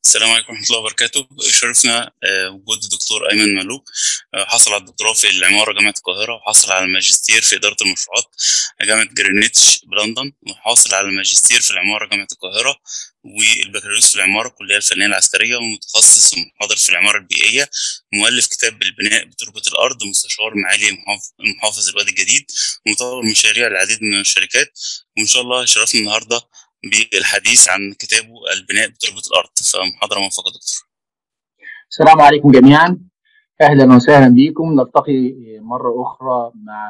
السلام عليكم ورحمة الله وبركاته شرفنا آه، وجود الدكتور أيمن ملوك آه، حصل على الدكتوراه في العمارة جامعة القاهرة وحصل على الماجستير في إدارة المشروعات جامعة جرينتش بلندن وحاصل على الماجستير في العمارة جامعة القاهرة والبكالوريوس في العمارة الكلية الفنية العسكرية ومتخصص ومحاضر في العمارة البيئية مؤلف كتاب البناء بتربة الأرض مستشار معالي محافظ- محافظ الوادي الجديد ومطور مشاريع العديد من الشركات وإن شاء الله شرفنا النهاردة بالحديث عن كتابه البناء بتربة الأرض فمحاضرة موفقة دكتور السلام عليكم جميعا اهلا وسهلا بكم نلتقي مره اخرى مع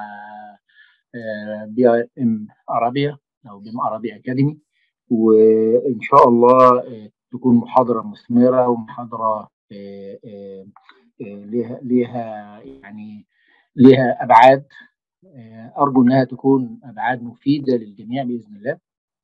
بي ام عربيا او بي ام عربي اكاديمي وان شاء الله آه، تكون محاضره مثمره ومحاضره آه، آه، آه، ليها ليها يعني ليها ابعاد آه، ارجو انها تكون ابعاد مفيده للجميع باذن الله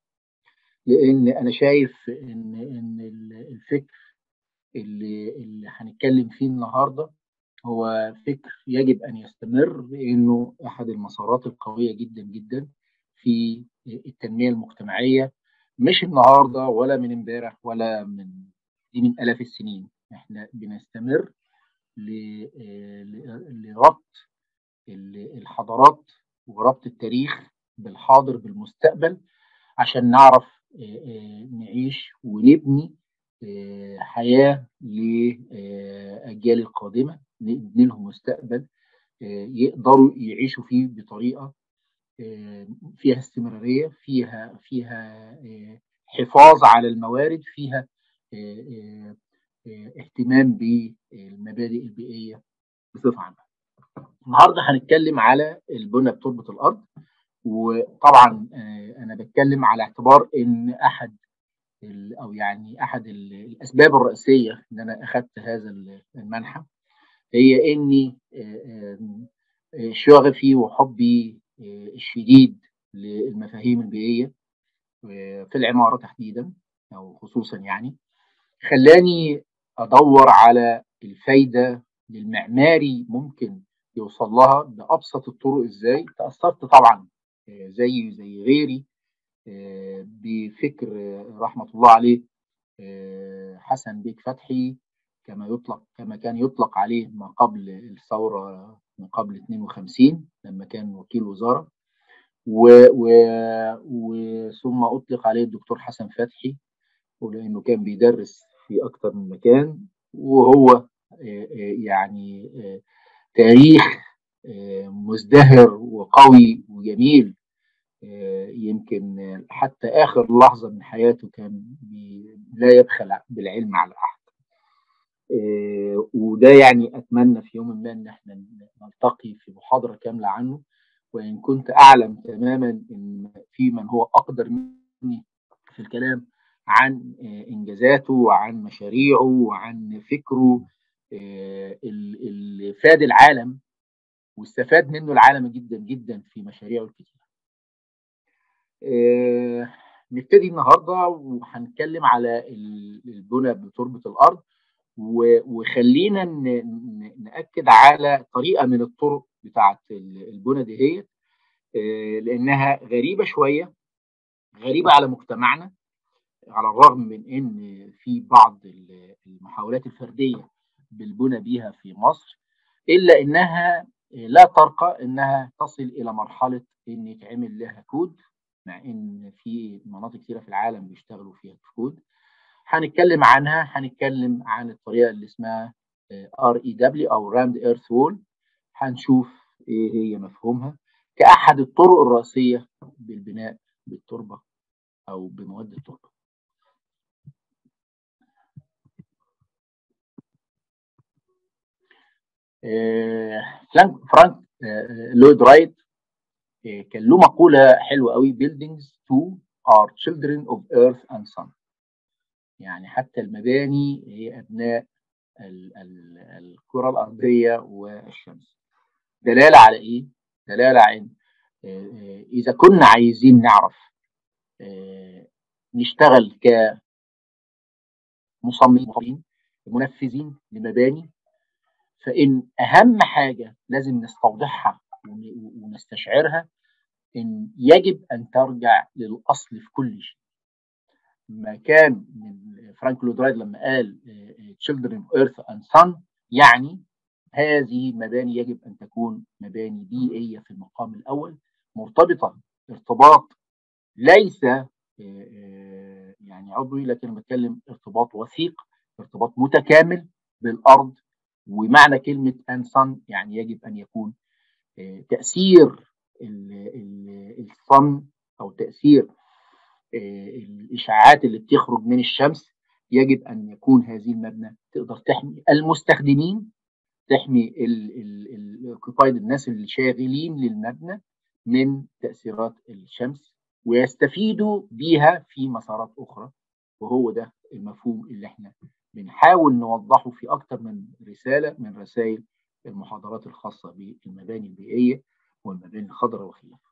لان انا شايف ان ان الفكر اللي اللي هنتكلم فيه النهارده هو فكر يجب ان يستمر لانه احد المسارات القويه جدا جدا في التنميه المجتمعيه مش النهارده ولا من امبارح ولا من دي من الاف السنين احنا بنستمر ل- ل- لربط ال- الحضارات وربط التاريخ بالحاضر بالمستقبل عشان نعرف آه، آه، نعيش ونبني آه، حياة للأجيال القادمة نبني لهم مستقبل آه، يقدروا يعيشوا فيه بطريقة آه، فيها استمرارية فيها فيها آه، حفاظ على الموارد فيها آه، آه، آه، اهتمام بالمبادئ البيئية بصفة عامة. النهارده هنتكلم على البنى بتربة الأرض وطبعا آه، أنا بتكلم على اعتبار إن أحد ال- او يعني احد ال- الاسباب الرئيسيه ان انا اخذت هذا ال- المنحى هي اني آه، آه، شغفي وحبي آه، الشديد للمفاهيم البيئيه آه، في العماره تحديدا او خصوصا يعني خلاني ادور على الفايده للمعماري ممكن يوصل لها بابسط الطرق ازاي تاثرت طبعا آه، زي زي غيري آه، بفكر آه، رحمه الله عليه آه، حسن بيك فتحي كما يطلق كما كان يطلق عليه ما قبل الثوره من قبل 52 لما كان وكيل وزاره و و وثم اطلق عليه الدكتور حسن فتحي ولانه كان بيدرس في اكثر من مكان وهو آه، آه، يعني آه، تاريخ آه، مزدهر وقوي وجميل آه، يمكن آه، حتى آخر لحظة من حياته كان بي- لا يبخل بالعلم على أحد آه، وده يعني أتمنى في يوم ما إن احنا نلتقي في محاضرة كاملة عنه وإن كنت أعلم تماما إن في من هو أقدر مني في الكلام عن آه، إنجازاته وعن مشاريعه وعن فكره آه، ال- اللي فاد العالم واستفاد منه العالم جدا جدا في مشاريعه الكتيرة. آه، نبتدي النهارده وهنتكلم على ال- البنى بتربة الأرض و- وخلينا ن- ن- نأكد على طريقة من الطرق بتاعة ال- البنى دهيت آه، لأنها غريبة شوية غريبة على مجتمعنا على الرغم من إن في بعض ال- المحاولات الفردية بالبنى بيها في مصر إلا إنها لا ترقى إنها تصل إلى مرحلة إن يتعمل لها كود مع ان في مناطق كثيره في العالم بيشتغلوا فيها كود هنتكلم عنها هنتكلم عن الطريقه اللي اسمها ار اي دبليو او راند ايرث وول هنشوف ايه هي مفهومها كاحد الطرق الرئيسيه بالبناء بالتربه او بمواد التربه آه، فرانك فرانك آه، لويد رايت آه، كان له مقوله حلوه قوي buildings too are children of earth and sun يعني حتى المباني هي ابناء ال- ال- الكره الارضيه والشمس دلاله على ايه دلاله عن آه، آه، اذا كنا عايزين نعرف آه، نشتغل كمصممين منفذين لمباني فان اهم حاجه لازم نستوضحها ون- ونستشعرها ان يجب ان ترجع للاصل في كل شيء ما كان من فرانك لودرايد لما قال children of earth and sun يعني هذه مباني يجب ان تكون مباني بيئيه في المقام الاول مرتبطه ارتباط ليس يعني عضوي لكن بتكلم ارتباط وثيق ارتباط متكامل بالارض ومعنى كلمه انسان يعني يجب ان يكون تاثير الصن او تاثير الاشعاعات اللي بتخرج من الشمس يجب ان يكون هذه المبنى تقدر تحمي المستخدمين تحمي الاوكيبايد الناس اللي شاغلين للمبنى من تاثيرات الشمس ويستفيدوا بيها في مسارات اخرى وهو ده المفهوم اللي احنا بنحاول نوضحه في اكتر من رساله من رسائل المحاضرات الخاصه بالمباني البيئيه والمباني الخضراء وخلافه.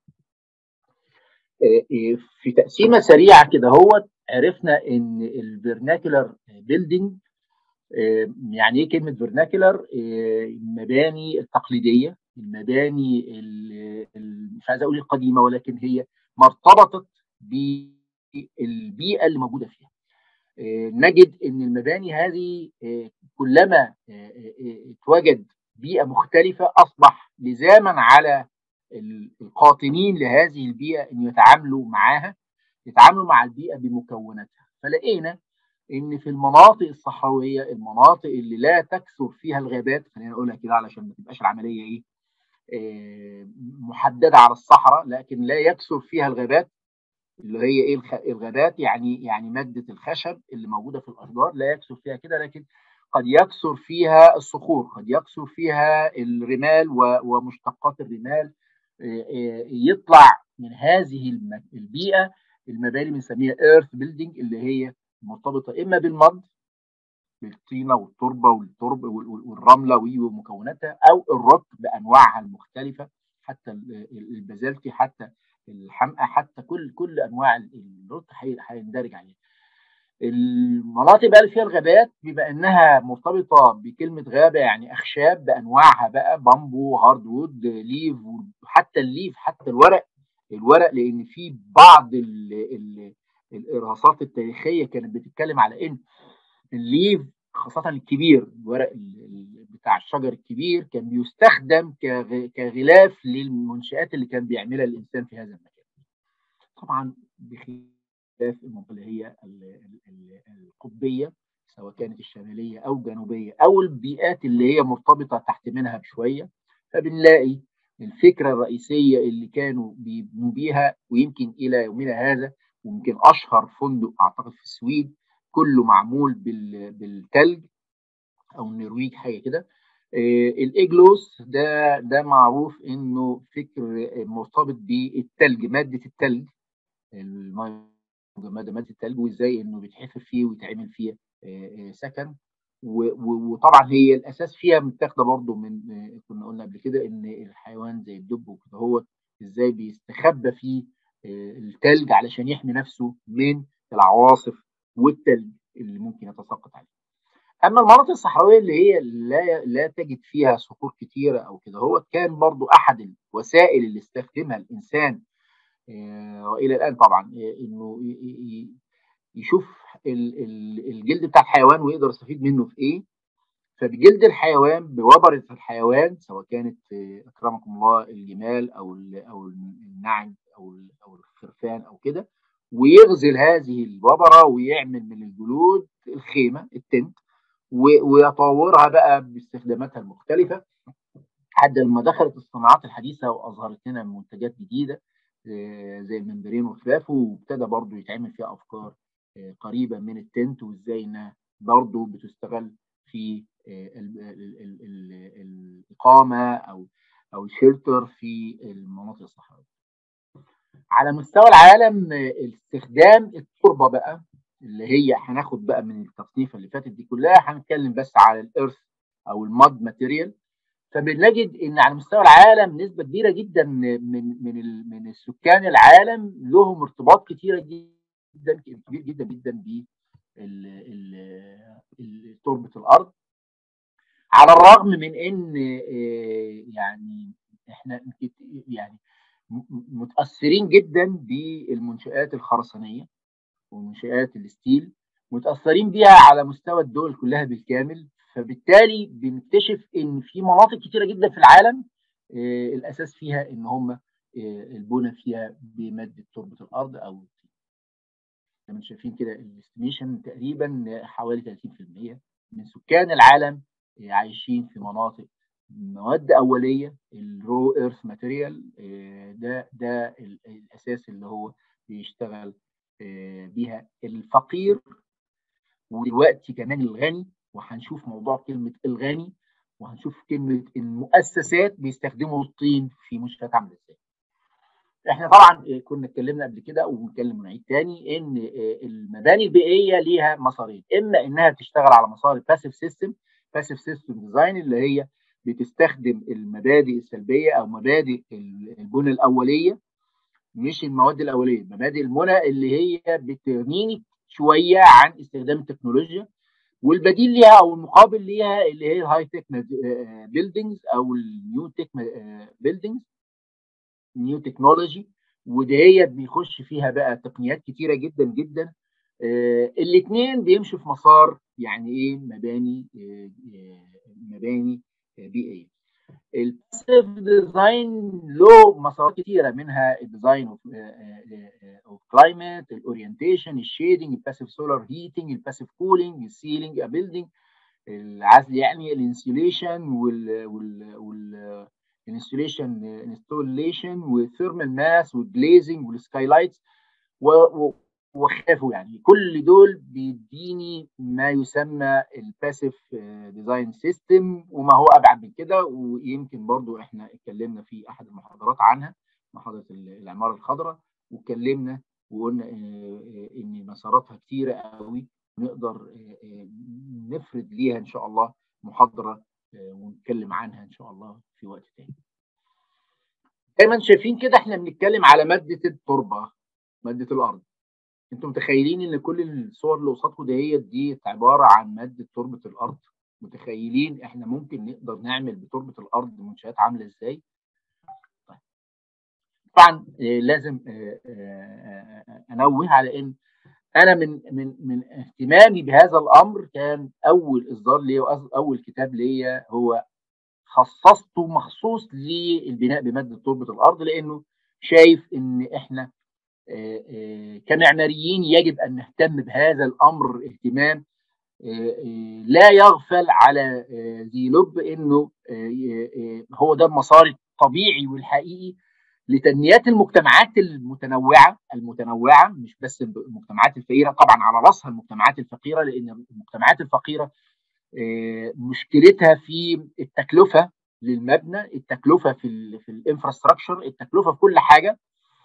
في تقسيمه سريعه كده هو عرفنا ان الفيرناكولار بيلدينج يعني ايه كلمه فيرناكولار؟ المباني التقليديه المباني مش عايز اقول القديمه ولكن هي ما ارتبطت بالبيئه اللي موجوده فيها. نجد ان المباني هذه كلما اتوجد بيئه مختلفه اصبح لزاما على القاطنين لهذه البيئه ان يتعاملوا معها يتعاملوا مع البيئه بمكوناتها فلقينا ان في المناطق الصحراويه المناطق اللي لا تكثر فيها الغابات خلينا نقولها كده علشان ما تبقاش العمليه ايه محدده على الصحراء لكن لا يكثر فيها الغابات اللي هي ايه الغابات يعني يعني ماده الخشب اللي موجوده في الاشجار لا يكثر فيها كده لكن قد يكثر فيها الصخور قد يكثر فيها الرمال ومشتقات الرمال يطلع من هذه البيئه المباني بنسميها ايرث بيلدينج اللي هي مرتبطه اما بالمض بالطينه والتربه والترب والرمله ومكوناتها او الرطب بانواعها المختلفه حتى البازلتي حتى الحمقى حتى كل كل انواع الرطب هيندرج عليها. المناطق بقى اللي فيها الغابات بما انها مرتبطه بكلمه غابه يعني اخشاب بانواعها بقى بامبو هارد وود ليف وحتى الليف حتى الورق الورق لان في بعض ال ال الارهاصات التاريخيه كانت بتتكلم على ان الليف خاصه الكبير الورق بتاع الشجر الكبير كان بيستخدم كغلاف للمنشآت اللي كان بيعملها الانسان في هذا المكان. طبعا بخلاف المنطقه اللي هي القطبيه سواء كانت الشماليه او الجنوبيه او البيئات اللي هي مرتبطه تحت منها بشويه فبنلاقي الفكره الرئيسيه اللي كانوا بيبنوا بيها ويمكن الى يومنا هذا ويمكن اشهر فندق اعتقد في السويد كله معمول بالثلج او النرويج حاجه كده الايجلوس ده ده معروف انه فكر مرتبط بالثلج ماده الثلج ماده ماده الثلج وازاي انه بيتحفر فيه ويتعمل فيه سكن وطبعا هي الاساس فيها متاخده برضو من كنا قلنا قبل كده ان الحيوان زي الدب وكده هو ازاي بيستخبى في الثلج علشان يحمي نفسه من العواصف والثلج اللي ممكن يتساقط عليه. اما المناطق الصحراويه اللي هي لا لا تجد فيها صخور كتيره او كده هو كان برضو احد الوسائل اللي استخدمها الانسان والى الان طبعا انه يشوف الجلد بتاع الحيوان ويقدر يستفيد منه في ايه فبجلد الحيوان بوبرة الحيوان سواء كانت اكرمكم الله الجمال او او النعم او او الخرفان او كده ويغزل هذه الوبرة ويعمل من الجلود الخيمة التنت ويطورها بقى باستخداماتها المختلفة لحد لما دخلت الصناعات الحديثة وأظهرت لنا منتجات جديدة زي الممبرين وخلافه وابتدى برضو يتعمل فيها أفكار قريبة من التنت وإزاي إنها برضو بتستغل في الإقامة أو أو الشيلتر في المناطق الصحراوية. على مستوى العالم استخدام التربة بقى اللي هي هناخد بقى من التصنيفه اللي فاتت دي كلها هنتكلم بس على الارث او الماد ماتيريال فبنجد ان على مستوى العالم نسبه كبيره جدا من من من السكان العالم لهم ارتباط كتيره جدا كبير جدا جدا ب تربه الارض على الرغم من ان يعني احنا يعني متاثرين جدا بالمنشات الخرسانيه ومنشآت الستيل متأثرين بيها على مستوى الدول كلها بالكامل فبالتالي بنكتشف ان في مناطق كتيره جدا في العالم آه الاساس فيها ان هم آه البنى فيها بماده تربه الارض او الطين. زي ما شايفين كده الاستيميشن تقريبا حوالي 30% من سكان العالم آه عايشين في مناطق مواد اوليه الرو ايرث ماتيريال ده ده الاساس اللي هو بيشتغل بيها الفقير ودلوقتي كمان الغني وهنشوف موضوع كلمه الغني وهنشوف كلمه المؤسسات بيستخدموا الطين في منشات عامله ازاي. احنا طبعا كنا اتكلمنا قبل كده وبنتكلم ونعيد تاني ان المباني البيئيه ليها مسارين اما انها تشتغل على مسار الباسيف سيستم باسيف سيستم ديزاين اللي هي بتستخدم المبادئ السلبيه او مبادئ البنى الاوليه مش المواد الاوليه مبادئ البنى اللي هي بتغنيني شويه عن استخدام التكنولوجيا والبديل ليها او المقابل ليها اللي هي الهاي تك بيلدينجز او النيو تك بيلدينجز نيو تكنولوجي ودي هي بيخش فيها بقى تقنيات كتيره جدا جدا آه الاثنين بيمشوا في مسار يعني ايه مباني آه مباني آه بيئيه الباسيف ديزاين له مسارات كتيره منها الديزاين اوف كلايمت الاورينتيشن الشيدنج الباسيف سولار هيتنج الباسيف كولينج السيلينج بيلدينج العزل يعني الانسيوليشن وال وال وال الانستوليشن انستوليشن والثيرمال ماس والجليزنج والسكايلايتس وخافوا يعني كل دول بيديني ما يسمى الباسيف ديزاين سيستم وما هو ابعد من كده ويمكن برضو احنا اتكلمنا في احد المحاضرات عنها محاضره العماره الخضراء واتكلمنا وقلنا ان مساراتها كتيره قوي نقدر نفرد ليها ان شاء الله محاضره ونتكلم عنها ان شاء الله في وقت تاني. دايما شايفين كده احنا بنتكلم على ماده التربه ماده الارض. انتم متخيلين ان كل الصور اللي قصادكم ديت دي عباره عن ماده تربه الارض؟ متخيلين احنا ممكن نقدر نعمل بتربه الارض منشات عامله ازاي؟ طيب. طبعا لازم انوه على ان انا من من من اهتمامي بهذا الامر كان اول اصدار ليا اول كتاب ليا هو خصصته مخصوص للبناء بماده تربه الارض لانه شايف ان احنا كمعماريين يجب ان نهتم بهذا الامر اهتمام لا يغفل على ذي لب انه هو ده المسار الطبيعي والحقيقي لتنميات المجتمعات المتنوعه المتنوعه مش بس المجتمعات الفقيره طبعا على راسها المجتمعات الفقيره لان المجتمعات الفقيره مشكلتها في التكلفه للمبنى التكلفه في ال في الانفراستراكشر التكلفه في كل حاجه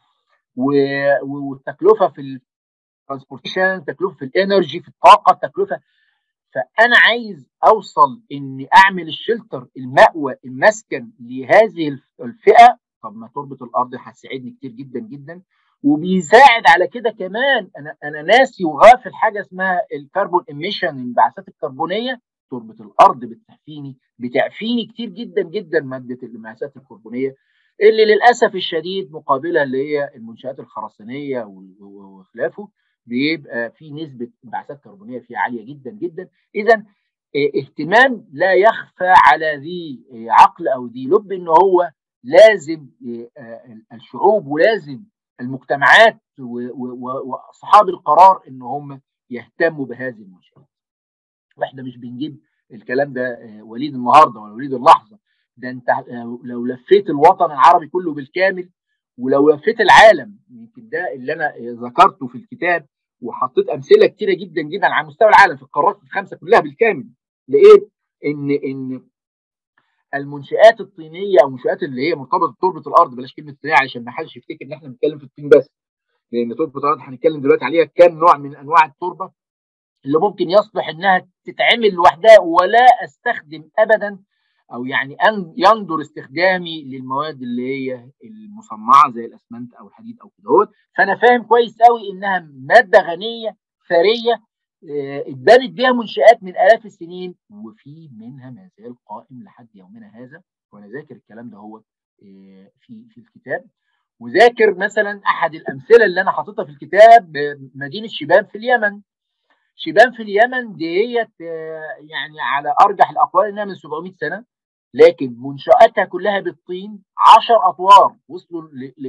والتكلفه في الترانسبورتيشن التكلفه في الانرجي في الطاقه التكلفه فانا عايز اوصل اني اعمل الشلتر المأوى المسكن لهذه الفئه طب ما تربه الارض هتساعدني كتير جدا جدا وبيساعد على كده كمان انا انا ناسي وغافل حاجه اسمها الكربون ايميشن الانبعاثات الكربونيه تربه الارض بتعفيني بتعفيني كتير جدا جدا ماده الانبعاثات الكربونيه اللي للاسف الشديد مقابلها اللي هي المنشات الخرسانيه وخلافه بيبقى في نسبه انبعاثات كربونيه فيها عاليه جدا جدا اذا اهتمام لا يخفى على ذي عقل او ذي لب ان هو لازم الشعوب ولازم المجتمعات واصحاب القرار ان هم يهتموا بهذه المنشات. واحنا مش بنجيب الكلام ده وليد النهارده ولا وليد اللحظه ده انت لو لفيت الوطن العربي كله بالكامل ولو لفيت العالم يمكن ده اللي انا ذكرته في الكتاب وحطيت امثله كتيره جدا جدا على مستوى العالم في القارات الخمسه كلها بالكامل لقيت ان ان المنشآت الطينيه او المنشآت اللي هي مرتبطه بتربه الارض بلاش كلمه طينيه علشان ما حدش يفتكر ان احنا بنتكلم في الطين بس لان تربه الارض هنتكلم دلوقتي عليها كام نوع من انواع التربه اللي ممكن يصلح انها تتعمل لوحدها ولا استخدم ابدا او يعني ان يندر استخدامي للمواد اللي هي المصنعه زي الاسمنت او الحديد او كده فانا فاهم كويس قوي انها ماده غنيه ثريه اتبنت بها منشآت من آلاف السنين وفي منها ما زال قائم لحد يومنا هذا وأنا ذاكر الكلام ده هو في في الكتاب وذاكر مثلا احد الامثله اللي انا حاططها في الكتاب مدينه شيبان في اليمن شيبان في اليمن ديت يعني على ارجح الاقوال انها من 700 سنه لكن منشاتها كلها بالطين 10 اطوار وصلوا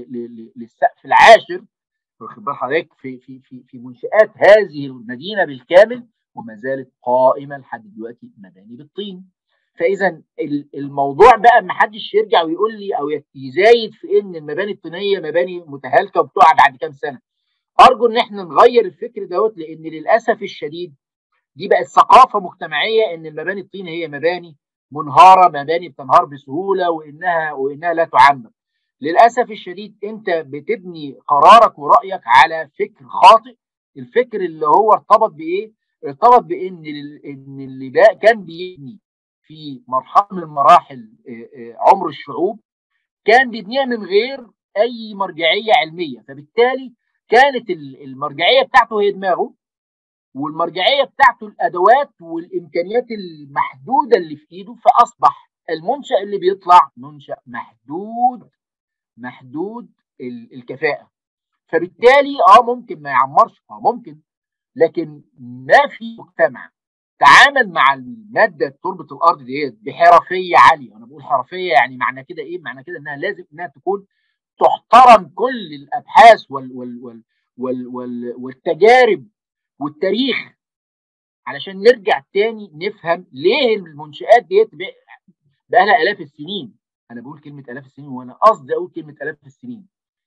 للسقف العاشر واخد بال حضرتك في في في في منشات هذه المدينه بالكامل وما زالت قائمه لحد دلوقتي مباني بالطين فاذا الموضوع بقى ما حدش يرجع ويقول لي او يزايد في ان المباني الطينيه مباني متهالكه وبتقع بعد كام سنه ارجو ان احنا نغير الفكر دوت لان للاسف الشديد دي بقت ثقافه مجتمعيه ان المباني الطين هي مباني منهاره مباني بتنهار بسهوله وانها وانها لا تعمر للاسف الشديد انت بتبني قرارك ورايك على فكر خاطئ الفكر اللي هو ارتبط بايه ارتبط بان ان اللي بقى كان بيبني في مرحله من مراحل عمر الشعوب كان بيبنيها من غير اي مرجعيه علميه فبالتالي كانت المرجعيه بتاعته هي دماغه والمرجعيه بتاعته الادوات والامكانيات المحدوده اللي في ايده فاصبح المنشا اللي بيطلع منشا محدود محدود الكفاءه فبالتالي اه ممكن ما يعمرش اه ممكن لكن ما في مجتمع تعامل مع الماده تربه الارض ديت بحرفيه عاليه انا بقول حرفيه يعني معنى كده ايه معنى كده انها لازم انها تكون تحترم كل الابحاث وال وال وال وال وال والتجارب والتاريخ علشان نرجع تاني نفهم ليه المنشآت ديت بقى لها آلاف السنين أنا بقول كلمة آلاف السنين وأنا قصدي أقول كلمة آلاف السنين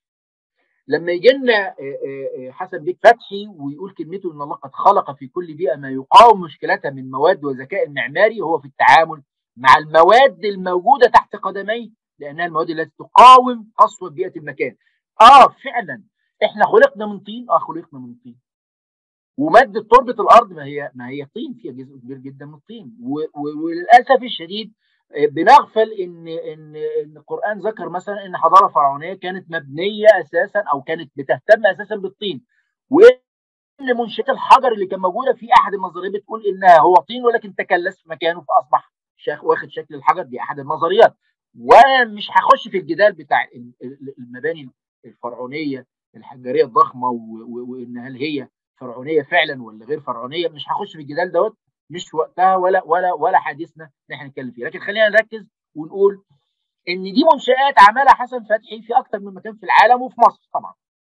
لما يجي لنا حسن بيك فتحي ويقول كلمته ان الله قد خلق في كل بيئه ما يقاوم مشكلتها من مواد وذكاء المعماري هو في التعامل مع المواد الموجوده تحت قدميه لانها المواد التي تقاوم قسوه بيئه المكان. اه فعلا احنا خلقنا من طين اه خلقنا من طين. وماده تربه الارض ما هي ما هي طين فيها جزء كبير جدا من الطين وللاسف الشديد بنغفل ان ان ان القران ذكر مثلا ان حضاره فرعونيه كانت مبنيه اساسا او كانت بتهتم اساسا بالطين وان منشات الحجر اللي كان موجوده في احد النظريات بتقول انها هو طين ولكن تكلس في مكانه فاصبح شاخ واخد شكل الحجر دي احد النظريات وانا مش هخش في الجدال بتاع المباني الفرعونيه الحجريه الضخمه وان هل هي فرعونيه فعلا ولا غير فرعونيه مش هخش في الجدال دوت مش وقتها ولا ولا ولا حديثنا ان احنا نتكلم فيه لكن خلينا نركز ونقول ان دي منشات عملها حسن فتحي في اكتر من مكان في العالم وفي مصر طبعا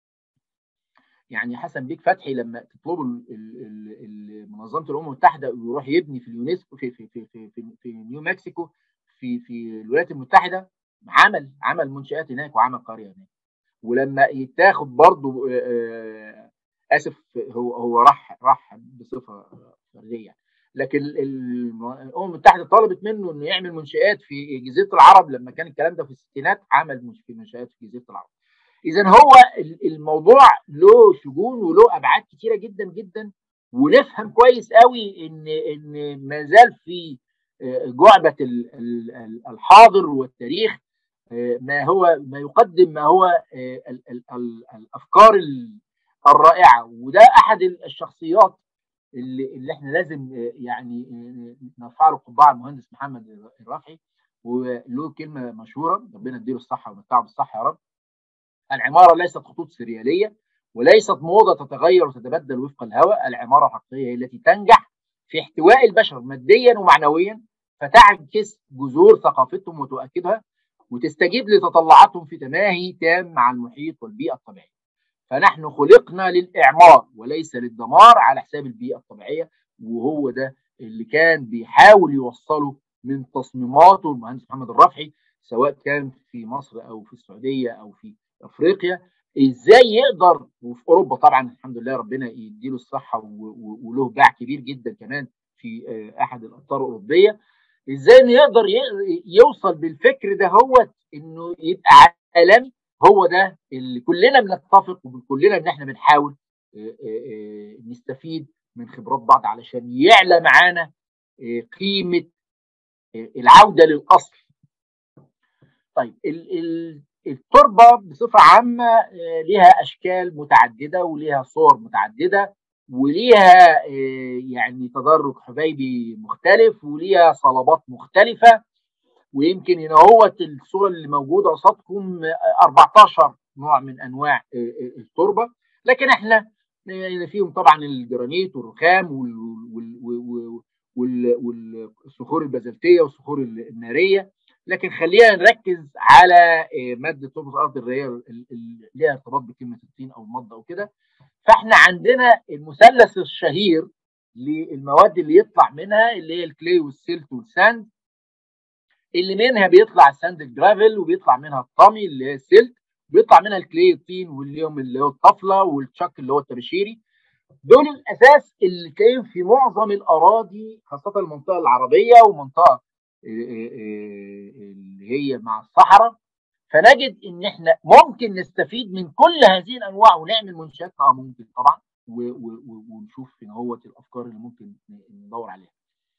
يعني حسن بيك فتحي لما تطلبوا منظمه الامم المتحده ويروح يبني في اليونسكو في في في في, في, في نيو مكسيكو في في الولايات المتحده عمل عمل منشات هناك وعمل قريه هناك ولما يتاخد برضه اسف هو هو راح راح بصفه فرديه لكن الامم المتحده طلبت منه انه يعمل منشات في جزيره العرب لما كان الكلام ده في الستينات عمل في منشات في جزيره العرب. اذا هو الموضوع له شجون وله ابعاد كتيره جدا جدا ونفهم كويس قوي ان ان ما زال في جعبه الحاضر والتاريخ ما هو ما يقدم ما هو الافكار الرائعه وده احد الشخصيات اللي, اللي احنا لازم يعني نرفع له قبعه المهندس محمد الرافعي وله كلمه مشهوره ربنا يديله الصحه ويمتعه بالصحه يا رب العماره ليست خطوط سرياليه وليست موضه تتغير وتتبدل وفق الهواء العماره الحقيقيه هي التي تنجح في احتواء البشر ماديا ومعنويا فتعكس جذور ثقافتهم وتؤكدها وتستجيب لتطلعاتهم في تماهي تام مع المحيط والبيئه الطبيعيه فنحن خلقنا للإعمار وليس للدمار على حساب البيئة الطبيعية وهو ده اللي كان بيحاول يوصله من تصميماته المهندس محمد الرافعي سواء كان في مصر أو في السعودية أو في أفريقيا ازاي يقدر وفي اوروبا طبعا الحمد لله ربنا يديله الصحه وله باع كبير جدا كمان في احد الاقطار الاوروبيه ازاي انه يقدر يوصل بالفكر ده هو انه يبقى عالمي هو ده اللي كلنا بنتفق وكلنا ان احنا بنحاول نستفيد من خبرات بعض علشان يعلى معانا قيمه العوده للاصل. طيب التربه بصفه عامه ليها اشكال متعدده وليها صور متعدده وليها يعني تدرج حبيبي مختلف وليها صلابات مختلفه ويمكن هنا هو الصوره اللي موجوده قصادكم 14 نوع من انواع التربه لكن احنا فيهم طبعا الجرانيت والرخام والصخور البازلتيه والصخور الناريه لكن خلينا نركز على ماده تربه الارض اللي هي ليها ارتباط بكلمه الطين او المضه او كده فاحنا عندنا المثلث الشهير للمواد اللي يطلع منها اللي هي الكلي والسيلت والساند اللي منها بيطلع الساند الجرافل وبيطلع منها الطمي اللي هي السيلت بيطلع منها الكلي الطين واليوم اللي هو الطفله والتشك اللي هو التبشيري دول الاساس اللي تلاقيهم في معظم الاراضي خاصه المنطقه العربيه ومنطقه اللي هي مع الصحراء فنجد ان احنا ممكن نستفيد من كل هذه الانواع ونعمل منشات اه ممكن طبعا ونشوف ان هو الافكار اللي ممكن ندور عليها.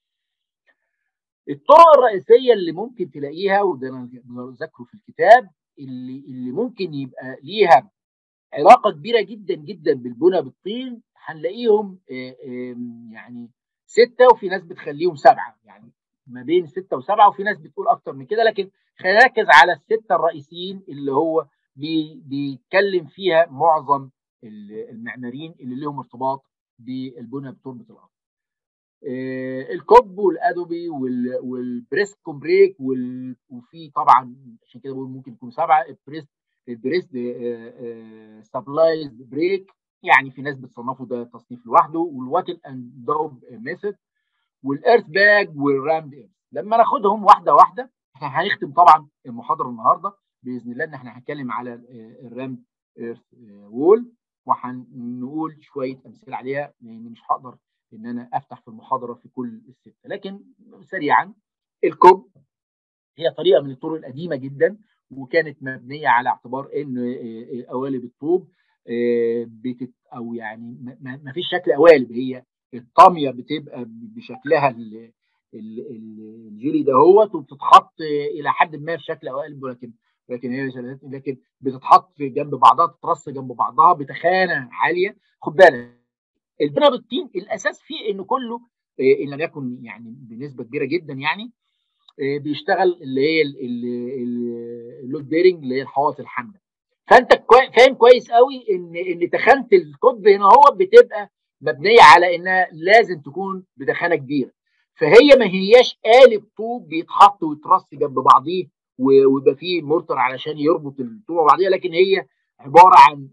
الطرق الرئيسيه اللي ممكن تلاقيها وده انا ذاكره في الكتاب اللي اللي ممكن يبقى ليها علاقه كبيره جدا جدا بالبنى بالطين هنلاقيهم يعني سته وفي ناس بتخليهم سبعه يعني ما بين سته وسبعه وفي ناس بتقول اكتر من كده لكن خلينا نركز على السته الرئيسيين اللي هو بي بيتكلم فيها معظم المعماريين اللي لهم ارتباط بالبنى بتربه الارض. الكوب والادوبي والبريست كومبريك وفي طبعا عشان كده بقول ممكن يكون سبعه البريست البريست سبلايز بريك يعني في ناس بتصنفه ده تصنيف لوحده والواتل اند دوب ميثود والايرث باج والرامد ايرث لما ناخدهم واحده واحده احنا هنختم طبعا المحاضره النهارده باذن الله ان احنا هنتكلم على الرامد ايرث وول وهنقول شويه امثله عليها لان مش هقدر ان انا افتح في المحاضره في كل السته لكن سريعا الكوب هي طريقه من الطرق القديمه جدا وكانت مبنيه على اعتبار ان قوالب الطوب بتت او يعني ما فيش شكل قوالب هي الطاميه بتبقى بشكلها الجيلي دهوت وبتتحط الى حد ما في شكل قوالب ولكن لكن هي لكن بتتحط جنب بعضها تترص جنب بعضها بتخانه عاليه خد بالك البناء بالطين الاساس فيه انه كله ان لم يكن يعني بنسبه كبيره جدا يعني بيشتغل اللي هي اللود بيرنج اللي هي الحواصل الحامله فانت فاهم كويس قوي ان ان تخانه القطب هنا هو بتبقى مبنيه على انها لازم تكون بدخانه كبيره فهي ما هياش قالب طوب بيتحط ويترص جنب بعضيه ويبقى فيه مورتر علشان يربط الطوب ببعضيها لكن هي عباره عن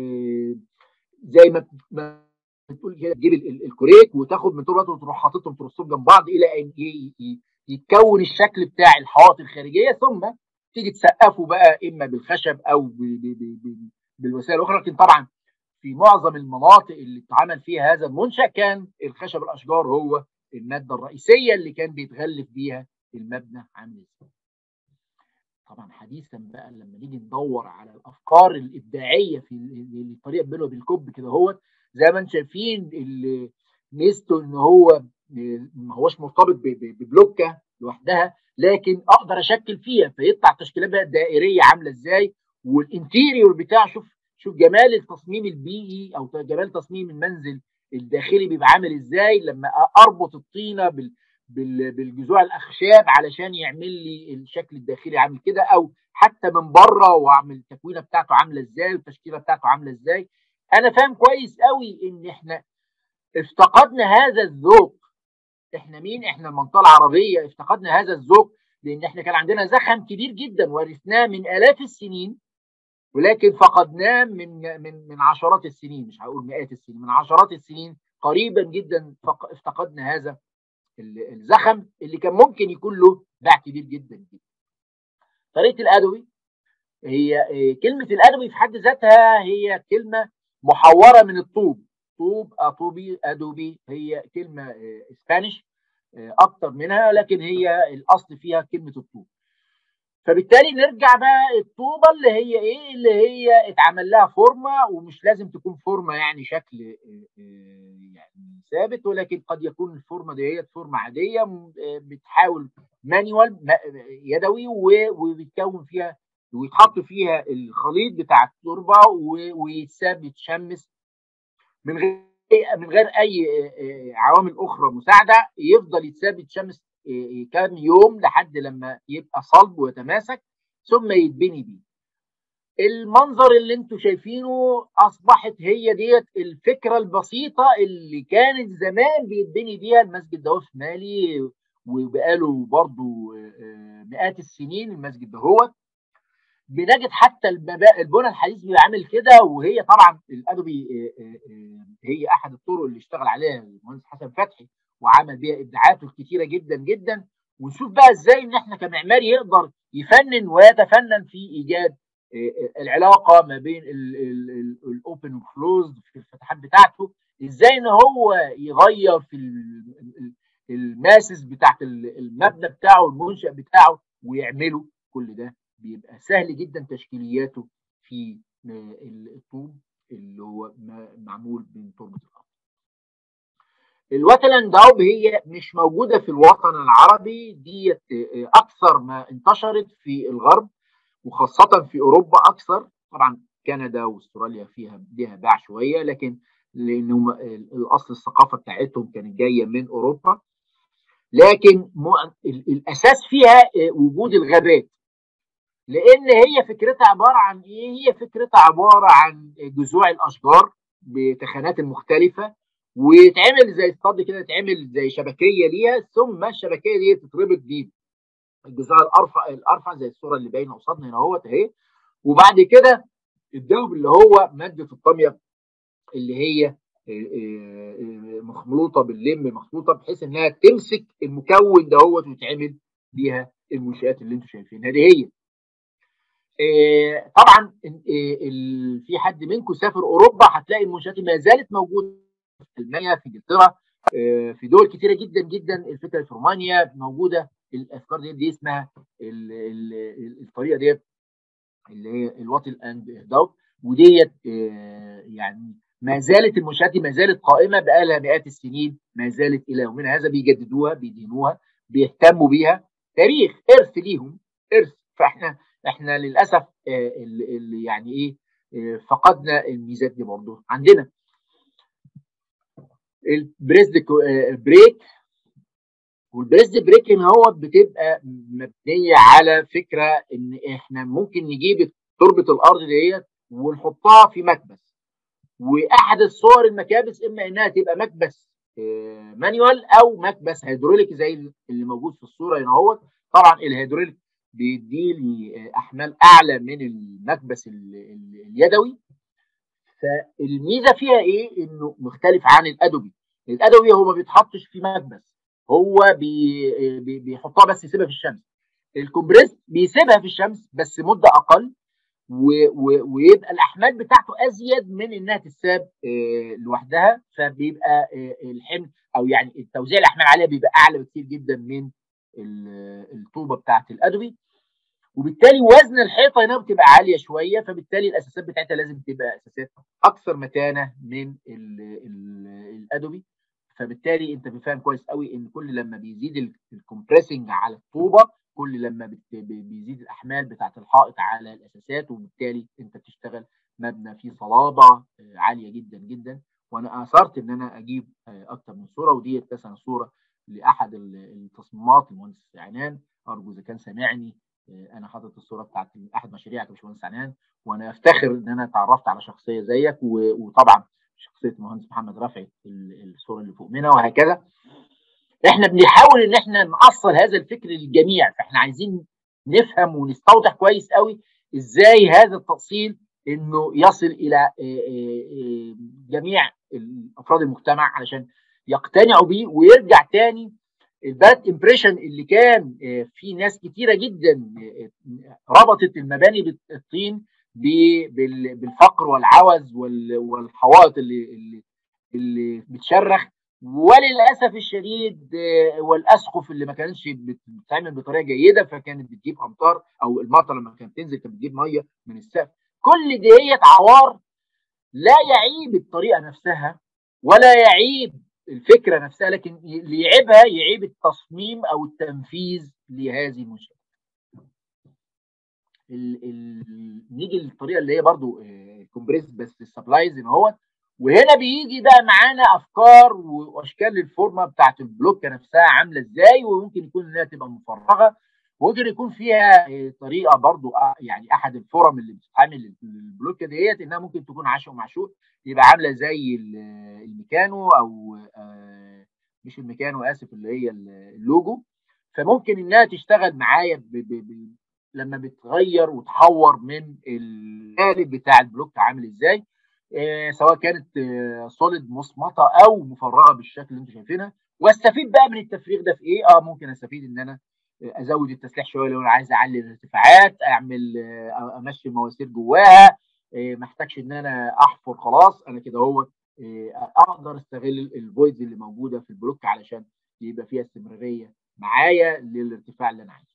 زي ما بتقول كده تجيب الكوريك وتاخد من طول وتروح حاططهم ترصهم جنب بعض الى ان يتكون الشكل بتاع الحواط الخارجيه ثم تيجي تسقفه بقى اما بالخشب او بالوسائل الاخرى لكن طبعا في معظم المناطق اللي اتعمل فيها هذا المنشا كان الخشب الاشجار هو الماده الرئيسيه اللي كان بيتغلف بيها المبنى عامل ازاي. طبعا حديثا بقى لما نيجي ندور على الافكار الابداعيه في الطريقه بينه وبين الكوب كده هو زي ما انتم شايفين ميزته ان هو ما هوش مرتبط ببلوكه لوحدها لكن اقدر اشكل فيها فيطلع تشكيلات بقى دائريه عامله ازاي والانتيريور بتاع شوف شوف جمال التصميم البيئي او جمال تصميم المنزل الداخلي بيبقى عامل ازاي لما اربط الطينه بال بالجذوع الاخشاب علشان يعمل لي الشكل الداخلي عامل كده او حتى من بره واعمل التكوينه بتاعته عامله ازاي والتشكيله بتاعته عامله ازاي انا فاهم كويس قوي ان احنا افتقدنا هذا الذوق احنا مين احنا المنطقه العربيه افتقدنا هذا الذوق لان احنا كان عندنا زخم كبير جدا ورثناه من الاف السنين ولكن فقدناه من من من عشرات السنين مش هقول مئات السنين من عشرات السنين قريبا جدا افتقدنا هذا الزخم اللي كان ممكن يكون له باع كبير جدا جدا طريقه الادوي هي كلمه الادوي في حد ذاتها هي كلمه محوره من الطوب طوب اطوبي ادوبي هي كلمه اسبانيش اكتر منها لكن هي الاصل فيها كلمه الطوب فبالتالي نرجع بقى الطوبه اللي هي ايه اللي هي اتعمل لها فورمه ومش لازم تكون فورمه يعني شكل يعني ثابت ولكن قد يكون الفورمه ديت فورمه عاديه بتحاول مانيوال يدوي وبيتكون فيها ويتحط فيها الخليط بتاع التربه ويتساب يتشمس من غير من غير اي عوامل اخرى مساعده يفضل يتساب يتشمس كام يوم لحد لما يبقى صلب ويتماسك ثم يتبني بيه. المنظر اللي انتم شايفينه اصبحت هي ديت الفكره البسيطه اللي كانت زمان بيتبني بيها المسجد ده في مالي وبقاله برضه مئات السنين المسجد ده هو بنجد حتى البنى الحديث بيعمل كده وهي طبعا الادبي هي احد الطرق اللي اشتغل عليها المهندس حسن فتحي وعمل بيها ابداعاته الكتيره جدا جدا ونشوف بقى ازاي ان احنا كمعماري يقدر يفنن ويتفنن في ايجاد العلاقه ما بين الاوبن والكلوزد في الفتحات بتاعته ازاي ان هو يغير في الماسس بتاعت المبنى بتاعه المنشا بتاعه ويعمله كل ده بيبقى سهل جدا تشكيلياته في الطوب اللي هو معمول من تربه الارض. الوتلان داوب هي مش موجوده في الوطن العربي ديت اكثر ما انتشرت في الغرب وخاصه في اوروبا اكثر طبعا كندا واستراليا فيها ليها باع شويه لكن لانهم الاصل الثقافه بتاعتهم كانت جايه من اوروبا لكن الاساس فيها وجود الغابات لان هي فكرتها عباره عن ايه هي فكرتها عباره عن جذوع الاشجار بتخانات المختلفه ويتعمل زي اسطاد كده يتعمل زي شبكيه ليها ثم الشبكيه دي تتربط بيه الجذوع الارفع الارفع زي الصوره اللي باينه قصادنا هنا اهوت اهي وبعد كده الدهب اللي هو ماده الطاميه اللي هي مخلوطه باللم مخلوطه بحيث انها تمسك المكون دهوت ويتعمل بيها المنشات اللي انتم شايفينها دي هي طبعا في حد منكم سافر اوروبا هتلاقي المنشات ما زالت موجوده في المانيا في انجلترا في دول كتيره جدا جدا الفكره في رومانيا موجوده الافكار دي, دي اسمها ال ال الطريقه ديت اللي هي الواتل اند داوت وديت يعني ما زالت المنشات دي ما زالت قائمه بقى لها مئات السنين ما زالت الى يومنا هذا بيجددوها بيدينوها بيهتموا بيها تاريخ ارث ليهم ارث فاحنا احنا للاسف اللي يعني ايه فقدنا الميزات دي برضه عندنا البريزد بريك والبريزد بريك هنا هو بتبقى مبنيه على فكره ان احنا ممكن نجيب تربه الارض ديت ونحطها في مكبس واحد الصور المكابس اما انها تبقى مكبس مانيوال او مكبس هيدروليك زي اللي موجود في الصوره هنا اهوت طبعا الهيدروليك بيدي لي احمال اعلى من المكبس اليدوي فالميزه فيها ايه انه مختلف عن الادوبي الادوبي هو ما بيتحطش في مكبس هو بي بي بيحطها بس يسيبها في الشمس الكومبريس بيسيبها في الشمس بس مده اقل و و ويبقى الاحمال بتاعته ازيد من انها تتساب آه لوحدها فبيبقى آه الحمل او يعني توزيع الاحمال عليها بيبقى اعلى بكتير جدا من الطوبه بتاعت الادوبي وبالتالي وزن الحيطه هنا بتبقى عاليه شويه فبالتالي الاساسات بتاعتها لازم تبقى اساسات اكثر متانه من ال ال الادوبي فبالتالي انت بتفهم كويس قوي ان كل لما بيزيد الكومبريسنج على الطوبه كل لما بيزيد الاحمال بتاعت الحائط على الاساسات وبالتالي انت بتشتغل مبنى فيه صلابه عاليه جدا جدا وانا اثرت ان انا اجيب اكتر من صوره وديت مثلا صوره لاحد التصميمات المهندس عنان ارجو اذا كان سامعني انا حاطط الصوره بتاعت احد مشاريعك يا باشمهندس عنان وانا افتخر ان انا اتعرفت على شخصيه زيك وطبعا شخصيه المهندس محمد رفعي الصوره اللي فوق منها وهكذا احنا بنحاول ان احنا نأصل هذا الفكر للجميع فاحنا عايزين نفهم ونستوضح كويس قوي ازاي هذا التأصيل انه يصل الى جميع افراد المجتمع علشان يقتنعوا بيه ويرجع تاني الباد امبريشن اللي كان في ناس كتيره جدا ربطت المباني بالطين بالفقر والعوز والحوائط اللي اللي اللي بتشرخ وللاسف الشديد والاسقف اللي ما كانتش بتتعمل بطريقه جيده فكانت بتجيب امطار او المطر لما كانت تنزل كانت بتجيب ميه من السقف كل ديت عوار لا يعيب الطريقه نفسها ولا يعيب الفكره نفسها لكن اللي يعيبها يعيب التصميم او التنفيذ لهذه المنشات. ال ال نيجي للطريقه اللي هي برضو كومبريس بس السبلايز ان هو وهنا بيجي بقى معانا افكار واشكال الفورمه بتاعت البلوكه نفسها عامله ازاي وممكن يكون انها تبقى مفرغه ممكن يكون فيها طريقه برضو يعني احد الفورم اللي بتتعمل البلوكه ديت انها ممكن تكون عشق ومعشوق يبقى عامله زي الميكانو او مش الميكانو اسف اللي هي اللوجو فممكن انها تشتغل معايا ب ب ب لما بتغير وتحور من القالب بتاع البلوك عامل ازاي آه سواء كانت آه سوليد مصمطه او مفرغه بالشكل اللي انتم شايفينها واستفيد بقى من التفريغ ده في ايه؟ اه ممكن استفيد ان انا ازود التسليح شويه لو انا عايز اعلي الارتفاعات اعمل آه امشي مواسير جواها آه ما احتاجش ان انا احفر خلاص انا كده هو آه اقدر استغل الفويدز اللي موجوده في البلوك علشان يبقى فيها استمراريه معايا للارتفاع اللي انا عايزه.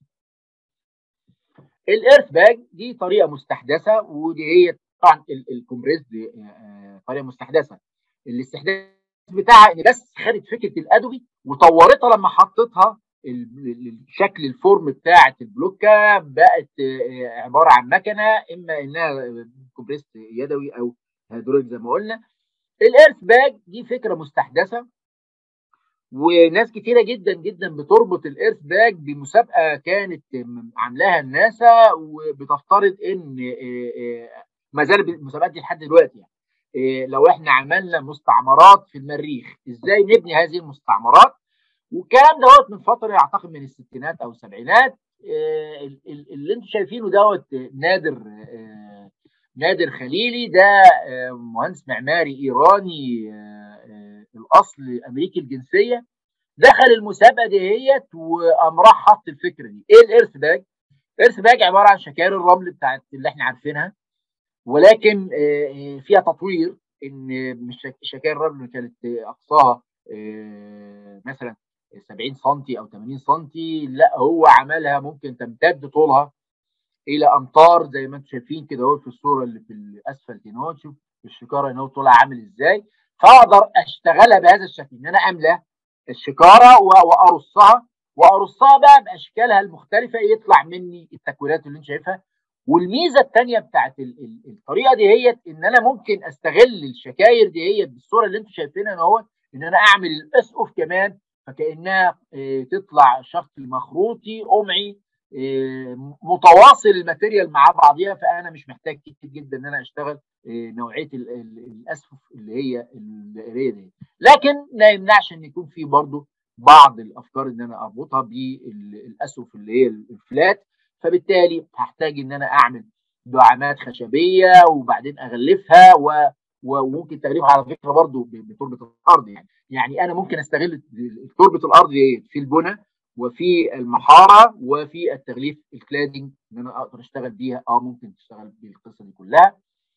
الايرث باج دي طريقه مستحدثه ودي هي طبعا الكومبريس دي طريقه مستحدثه الاستحداث بتاعها ان بس خدت فكره الادوبي وطورتها لما حطيتها الشكل الفورم بتاعه البلوكه بقت عباره عن مكنه اما انها كومبريس يدوي او هيدروليك زي ما قلنا الايرث باج دي فكره مستحدثه وناس كتيره جدا جدا بتربط الايرث باج بمسابقه كانت عاملاها الناسا وبتفترض ان ما زال المسابقات دي لحد دلوقتي يعني لو احنا عملنا مستعمرات في المريخ ازاي نبني هذه المستعمرات والكلام دوت من فتره اعتقد من الستينات او السبعينات اللي انتم شايفينه دوت نادر نادر خليلي ده مهندس معماري ايراني الاصل امريكي الجنسيه دخل المسابقه ديت وقام راح حط الفكره دي ايه الايرث باج الايرث باج عباره عن شكاير الرمل بتاعت اللي احنا عارفينها ولكن فيها تطوير ان مش شكاير الرمل كانت اقصاها مثلا 70 سم او 80 سم لا هو عملها ممكن تمتد طولها الى امتار زي ما انتم شايفين كده اهو في الصوره اللي في الاسفل هنا شوف الشكاره هنا طولها عامل ازاي فاقدر اشتغلها بهذا الشكل ان انا املى الشكاره وارصها وارصها بقى باشكالها المختلفه يطلع مني التكوينات اللي انت شايفها والميزه الثانيه بتاعت الطريقه دي هي ان انا ممكن استغل الشكاير دي هي بالصوره اللي انتم شايفينها اهو ان انا اعمل الاسقف كمان فكانها تطلع شكل مخروطي قمعي متواصل الماتيريال مع بعضيها فانا مش محتاج كتير جدا ان انا اشتغل نوعيه الاسقف اللي هي الدائريه دي لكن ما يمنعش ان يكون في برضه بعض الافكار ان انا اربطها بالاسقف اللي هي الفلات فبالتالي هحتاج ان انا اعمل دعامات خشبيه وبعدين اغلفها و وممكن تغليفها على فكره برضه بتربه الارض يعني يعني انا ممكن استغل تربه الارض دي في البنى وفي المحاره وفي التغليف الكلادنج ان انا اقدر اشتغل بيها اه ممكن تشتغل بالقصه دي كلها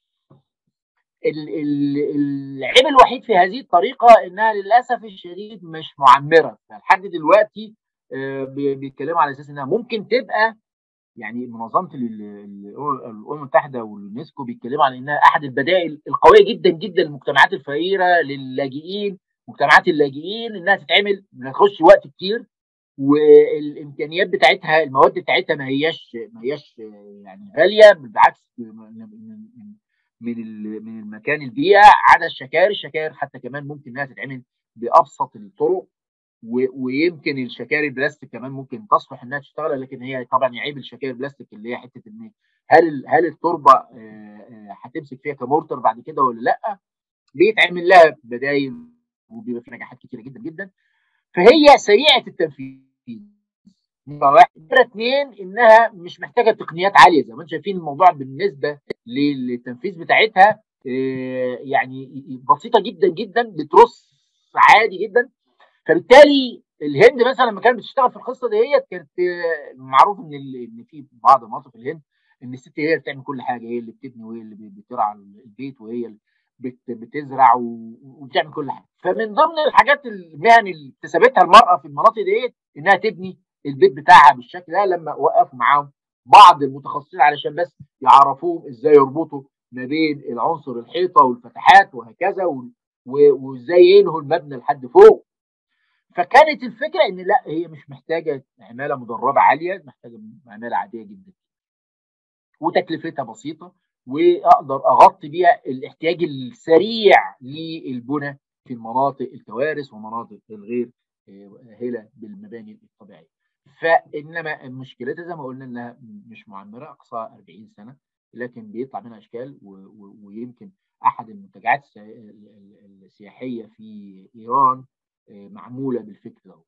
العيب الوحيد في هذه الطريقه انها للاسف الشديد مش معمره لحد دلوقتي بيتكلموا على اساس انها ممكن تبقى يعني منظمه الامم المتحده واليونسكو بيتكلموا على انها احد البدائل القويه جدا جدا للمجتمعات الفقيره للاجئين مجتمعات اللاجئين انها تتعمل ما تاخدش وقت كتير والامكانيات بتاعتها المواد بتاعتها ما هياش ما هياش يعني غاليه بالعكس من من من المكان البيئه عدا الشكاير الشكاير حتى كمان ممكن انها تتعمل بابسط الطرق ويمكن الشكاير البلاستيك كمان ممكن تصلح انها تشتغل لكن هي طبعا يعيب الشكاير البلاستيك اللي هي حته ان هل هل التربه هتمسك فيها كمورتر بعد كده ولا لا بيتعمل لها بدايل وبيبقى في نجاحات كتيره جدا جدا فهي سريعه التنفيذ نمره واحد نمره اثنين انها مش محتاجه تقنيات عاليه زي ما انتم شايفين الموضوع بالنسبه للتنفيذ بتاعتها يعني بسيطه جدا جدا بترص عادي جدا فبالتالي الهند مثلا لما كانت بتشتغل في القصه ديت كانت معروف ان ان في بعض المناطق في الهند ان الست هي اللي بتعمل كل حاجه هي اللي بتبني وهي اللي بترعى البيت وهي اللي بتزرع وبتعمل كل حاجه فمن ضمن الحاجات المهن اللي اكتسبتها المراه في المناطق ديت انها تبني البيت بتاعها بالشكل ده لما وقفوا معاهم بعض المتخصصين علشان بس يعرفوهم ازاي يربطوا ما بين العنصر الحيطه والفتحات وهكذا وازاي ينهوا المبنى لحد فوق فكانت الفكره ان لا هي مش محتاجه عماله مدربه عاليه محتاجه عماله عاديه جدا وتكلفتها بسيطه واقدر اغطي بيها الاحتياج السريع للبنى في المناطق الكوارث ومناطق الغير هله بالمباني الطبيعيه فانما مشكلتها زي ما قلنا انها مش معمره اقصى 40 سنه لكن بيطلع منها اشكال ويمكن احد المنتجعات السياحيه في ايران معموله بالفكر ده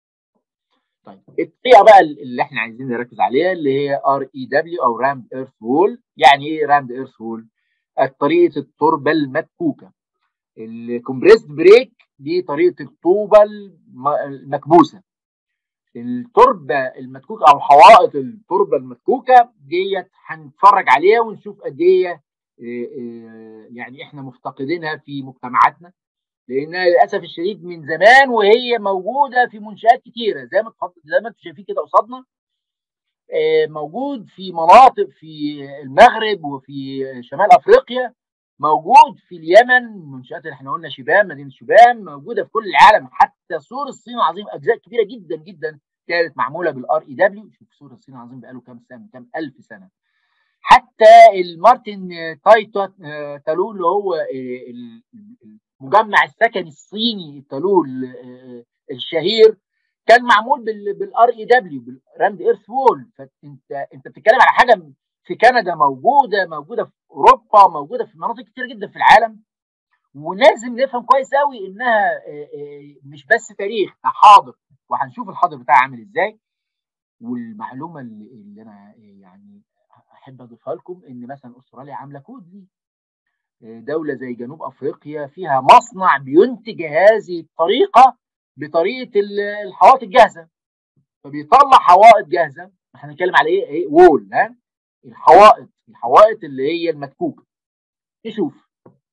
طيب الطريقه بقى اللي احنا عايزين نركز عليها اللي هي ار اي دبليو او رامد ايرث وول يعني ايه رامد ايرث وول طريقه التربه المدكوكه الكومبريسد بريك دي طريقه الطوبه المكبوسه التربه المدكوكه او حوائط التربه المدكوكه ديت هنتفرج عليها ونشوف قد ايه يعني احنا مفتقدينها في مجتمعاتنا لانها للاسف الشديد من زمان وهي موجوده في منشات كتيره زي ما زي ما انتم شايفين كده قصادنا موجود في مناطق في المغرب وفي شمال افريقيا موجود في اليمن منشات اللي احنا قلنا شبام مدينه شبام موجوده في كل العالم حتى سور الصين العظيم اجزاء كبيره جدا جدا كانت معموله بالار اي دبليو شوف سور الصين العظيم بقاله كام سنه كام الف سنه حتى المارتن تايتو تالو اللي هو المجمع السكني الصيني التالو الشهير كان معمول بالار اي دبليو بالراند ايرث وول فانت انت بتتكلم على حاجه في كندا موجوده موجوده في اوروبا موجوده في مناطق كتير جدا في العالم ولازم نفهم كويس قوي انها مش بس تاريخ ده حاضر وهنشوف الحاضر بتاعها عامل ازاي والمعلومه اللي, اللي انا يعني احب اضيفها لكم ان مثلا استراليا عامله كود دي دوله زي جنوب افريقيا فيها مصنع بينتج هذه الطريقه بطريقه الحوائط الجاهزه فبيطلع حوائط جاهزه احنا هنتكلم على ايه ايه وول ها الحوائط الحوائط اللي هي المدكوكه نشوف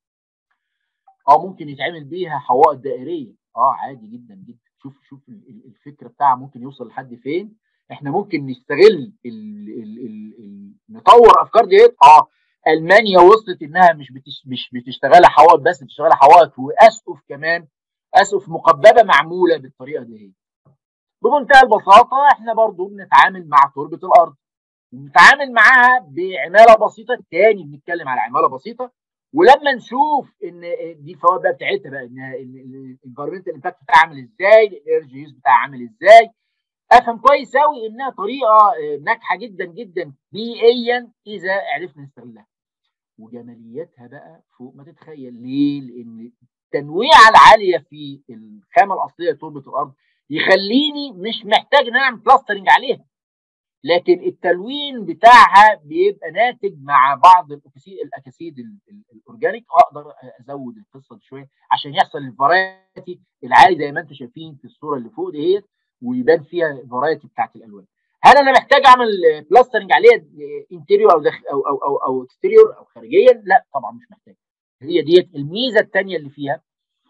اه ممكن يتعمل بيها حوائط دائريه اه عادي جدا جدا شوف شوف الفكره بتاعها ممكن يوصل لحد فين احنا ممكن نستغل ال ال ال ال نطور افكار ديت اه المانيا وصلت انها مش بتش مش بتشتغلها حوائط بس بتشتغلها حوائط واسقف كمان اسقف مقببه معموله بالطريقه دي بمنتهى البساطه احنا برضو بنتعامل مع تربه الارض بنتعامل معاها بعماله بسيطه تاني بنتكلم على عماله بسيطه ولما نشوف ان دي الفوائد بقى بتاعتها بقى ان الانفيرمنتال امباكت بتاعها عامل ازاي الانرجي يوز بتاعها عامل ازاي افهم كويس قوي انها طريقه ناجحه جدا جدا بيئيا اذا عرفنا نستغلها وجمالياتها بقى فوق ما تتخيل ليه؟ لان التنويعه العاليه في الخامه الاصليه لتربه الارض يخليني مش محتاج ان انا اعمل بلاسترنج عليها لكن التلوين بتاعها بيبقى ناتج مع بعض الاكاسيد الاكاسيد الاورجانيك اقدر ازود القصه دي شويه عشان يحصل الفرايتي العالي زي ما انتم شايفين في الصوره اللي فوق ديت ويبان فيها الفرايتي بتاعت الالوان هل انا محتاج اعمل بلاسترنج عليها انتيريور او داخل او او او او اكستيريور او خارجيا لا طبعا مش محتاج هي ديت الميزه الثانيه اللي فيها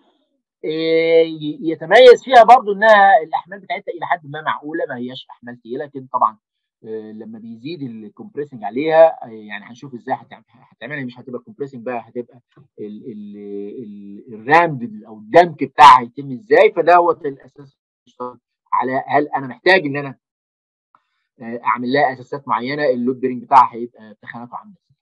يتميز فيها برضو انها الاحمال بتاعتها الى حد ما معقوله ما هياش احمال ثقيله لكن طبعا لما بيزيد الكومبريسنج عليها يعني هنشوف ازاي هتعملها مش هتبقى كومبريسنج بقى هتبقى الرامد او الدمك بتاعها هيتم ازاي فدوت الاساس على هل انا محتاج ان انا اعمل لها اساسات معينه اللود بيرنج بتاعها هيبقى تخانته عامله ازاي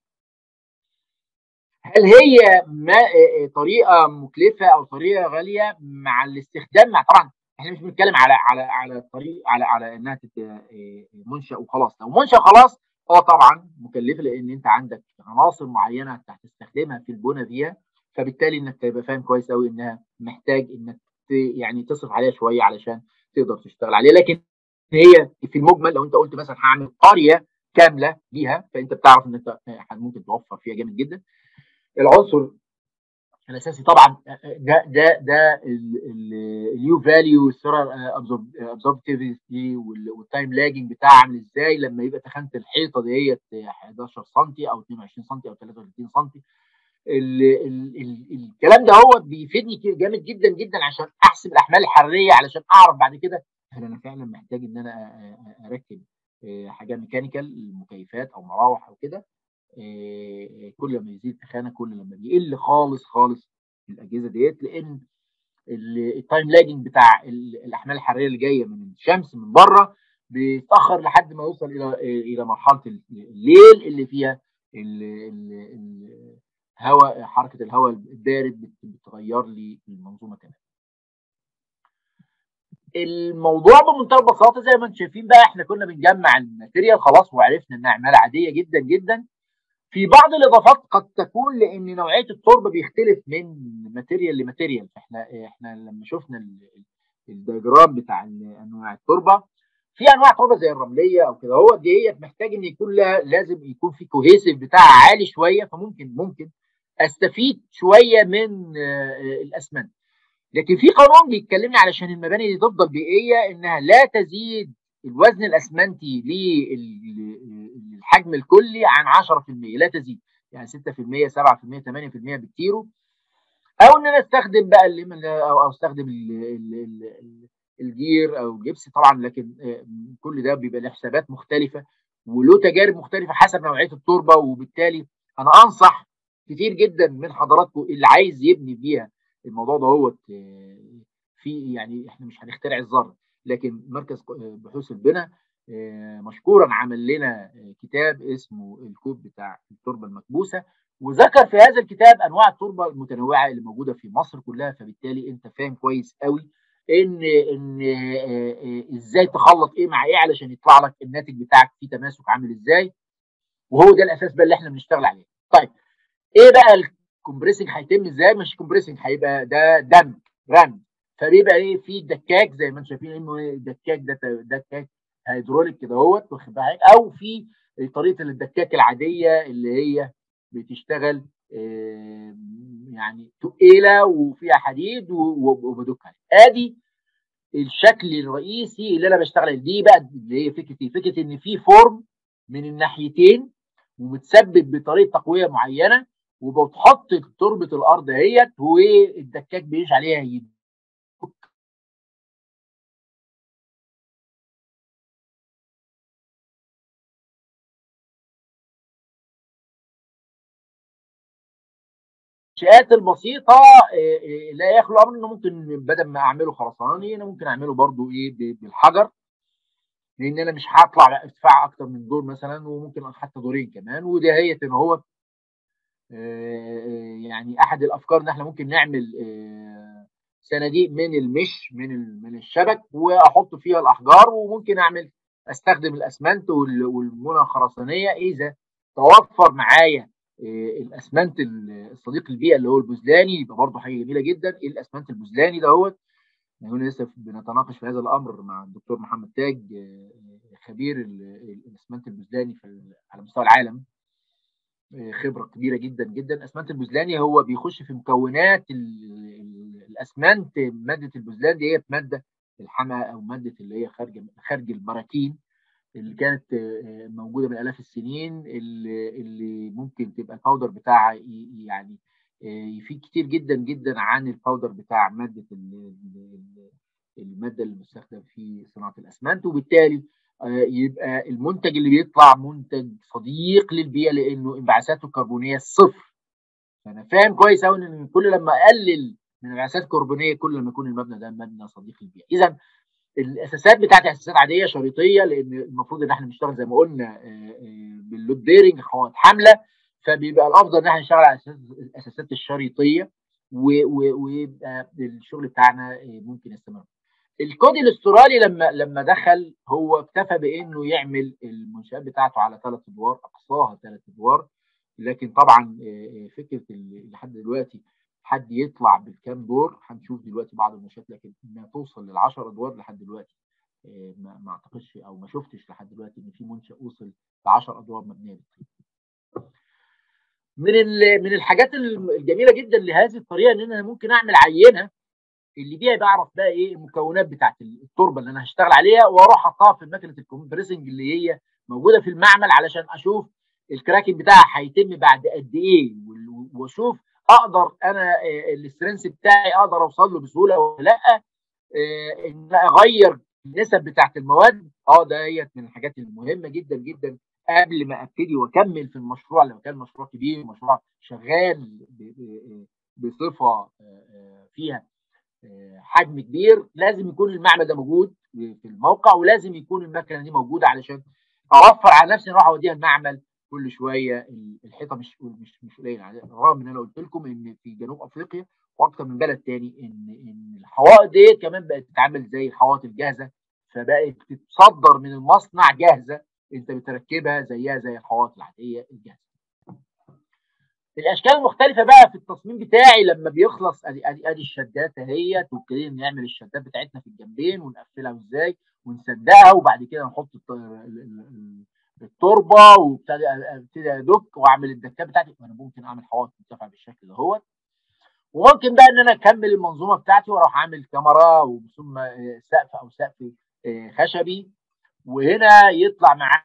هل هي ما طريقه مكلفه او طريقه غاليه مع الاستخدام مع طبعا احنا مش بنتكلم على على على طريق على على انها منشا وخلاص لو منشا خلاص اه طبعا مكلفه لان انت عندك عناصر معينه انت هتستخدمها في البنى فيها فبالتالي انك تبقى فاهم كويس قوي انها محتاج انك يعني تصرف عليها شويه علشان تقدر تشتغل عليها لكن هي في المجمل لو انت قلت مثلا هعمل قريه كامله ليها فانت بتعرف ان انت ممكن توفر فيها جامد جدا العنصر الاساسي طبعا ده ده ده اليو فاليو والسيرر ابزوربتيفيتي والتايم لاجنج بتاعها عامل ازاي لما يبقى تخانه الحيطه ديت 11 سم او 22 سم او 33 سم الكلام ده هو بيفيدني جامد جدا جدا عشان احسب الاحمال الحراريه علشان اعرف بعد كده هل انا فعلا محتاج ان انا اركب حاجه ميكانيكال مكيفات او مراوح او كده كل ما يزيد تخانه كل لما بيقل خالص خالص الاجهزه ديت لان التايم لاجنج بتاع الاحمال الحراريه اللي جايه من الشمس من بره بيتاخر لحد ما يوصل الى الى مرحله الليل اللي فيها الهواء حركه الهواء البارد بتغير لي المنظومه كمان الموضوع بمنتهى البساطه زي ما انتم شايفين بقى احنا كنا بنجمع الماتيريال خلاص وعرفنا انها عماله عاديه جدا جدا في بعض الاضافات قد تكون لان نوعيه التربه بيختلف من ماتيريال لماتيريال احنا احنا لما شفنا الدياجرام بتاع انواع التربه في انواع تربه زي الرمليه او كده هو ديت محتاج ان يكون لها لازم يكون في كوهيسيف بتاعها عالي شويه فممكن ممكن استفيد شويه من الاسمنت لكن في قانون بيتكلمني علشان المباني دي تفضل بيئيه انها لا تزيد الوزن الاسمنتي للحجم الكلي عن 10% لا تزيد يعني 6% 7% 8% بالكيلو او ان انا استخدم بقى الليمن او او استخدم الجير او الجبس طبعا لكن كل ده بيبقى له حسابات مختلفه وله تجارب مختلفه حسب نوعيه التربه وبالتالي انا انصح كتير جدا من حضراتكم اللي عايز يبني بيها الموضوع ده هو في يعني احنا مش هنخترع الذره لكن مركز بحوث البناء مشكورا عمل لنا كتاب اسمه الكود بتاع التربه المكبوسه وذكر في هذا الكتاب انواع التربه المتنوعه اللي موجوده في مصر كلها فبالتالي انت فاهم كويس قوي ان ان ازاي تخلط ايه مع ايه علشان يطلع لك الناتج بتاعك فيه تماسك عامل ازاي وهو ده الاساس بقى اللي احنا بنشتغل عليه طيب ايه بقى الكومبريسنج هيتم ازاي مش كومبريسنج هيبقى ده دم رمي فبيبقى ايه في دكاك زي ما انتم شايفين انه الدكاك ده دكاك هيدروليك كده اهوت واخد بالك او في طريقه الدكاك العاديه اللي هي بتشتغل يعني تقيله وفيها حديد وبدك عليه ادي الشكل الرئيسي اللي انا بشتغل عليه دي بقى اللي هي فكره ايه؟ فكره ان في فورم من الناحيتين ومتثبت بطريقه تقويه معينه وبتحط تربه الارض اهيت والدكاك بيمشي عليها يدك الانشاءات البسيطه لا يخلو امر انه ممكن بدل ما اعمله خرساني انا ممكن اعمله برضو ايه بالحجر لان انا مش هطلع ارتفاع اكتر من دور مثلا وممكن حتى دورين كمان وده هي ان هو يعني احد الافكار ان احنا ممكن نعمل صناديق من المش من من الشبك واحط فيها الاحجار وممكن اعمل استخدم الاسمنت والمونه الخرسانيه اذا توفر معايا الاسمنت الصديق للبيئه اللي هو البزلاني يبقى برضه حاجه جميله جدا ايه الاسمنت البزلاني دهوت هنا لسه بنتناقش في هذا الامر مع الدكتور محمد تاج خبير الاسمنت البزلاني في على مستوى العالم خبره كبيره جدا جدا الاسمنت البزلاني هو بيخش في مكونات الاسمنت ماده البزلان دي هي ماده الحمى او ماده اللي هي خارج خارج البراكين اللي كانت موجوده من الاف السنين اللي, اللي ممكن تبقى الباودر بتاعها يعني يفيد كتير جدا جدا عن الباودر بتاع ماده الماده اللي مستخدم في صناعه الاسمنت وبالتالي يبقى المنتج اللي بيطلع منتج صديق للبيئه لانه انبعاثاته الكربونيه صفر فانا فاهم كويس قوي ان كل لما اقلل من الانبعاثات الكربونيه كل لما يكون المبنى ده مبنى صديق للبيئه اذا الاساسات بتاعتي اساسات عاديه شريطيه لان المفروض ان احنا نشتغل زي ما قلنا باللود بيرنج خوات حامله فبيبقى الافضل ان احنا نشتغل على الاساسات الشريطيه ويبقى الشغل بتاعنا ممكن يستمر. الكود الاسترالي لما لما دخل هو اكتفى بانه يعمل المنشات بتاعته على ثلاث ادوار اقصاها ثلاث ادوار لكن طبعا فكره لحد دلوقتي حد يطلع بالكام دور هنشوف دلوقتي بعض المنشات لكن انها توصل لل 10 ادوار لحد دلوقتي ما, ما اعتقدش او ما شفتش لحد دلوقتي ان في منشا وصل ل 10 ادوار مبنيه بالطين. من من الحاجات الجميله جدا لهذه الطريقه ان انا ممكن اعمل عينه اللي بيها بعرف بقى ايه المكونات بتاعت التربه اللي انا هشتغل عليها واروح احطها في ماكينه الكومبريسنج اللي هي موجوده في المعمل علشان اشوف الكراكنج بتاعها هيتم بعد قد ايه واشوف اقدر انا الاسترنس بتاعي اقدر اوصل له بسهوله ولا لا ان اغير النسب بتاعت المواد اه ده هي من الحاجات المهمه جدا جدا قبل ما ابتدي واكمل في المشروع لو كان مشروع كبير مشروع شغال بصفه فيها حجم كبير لازم يكون المعمل ده موجود في الموقع ولازم يكون المكنه دي موجوده علشان اوفر على نفسي اروح اوديها المعمل كل شويه الحيطه مش مش مش قليله رغم ان انا قلت لكم ان في جنوب افريقيا واكتر من بلد تاني ان ان الحوائط دي كمان بقت تتعامل زي الحوائط الجاهزه فبقت تتصدر من المصنع جاهزه انت بتركبها زيها زي الحوائط العاديه الجاهزه. الاشكال المختلفه بقى في التصميم بتاعي لما بيخلص ادي ادي ادي الشدات اهيت وابتدينا نعمل الشدات بتاعتنا في الجنبين ونقفلها ازاي ونسدها وبعد كده نحط التربه وابتدي ابتدي ادك واعمل الدكات بتاعتي وانا ممكن اعمل حوائط مرتفعه بالشكل دهوت وممكن بقى ان انا اكمل المنظومه بتاعتي واروح اعمل كاميرا ثم سقف او سقف خشبي وهنا يطلع معايا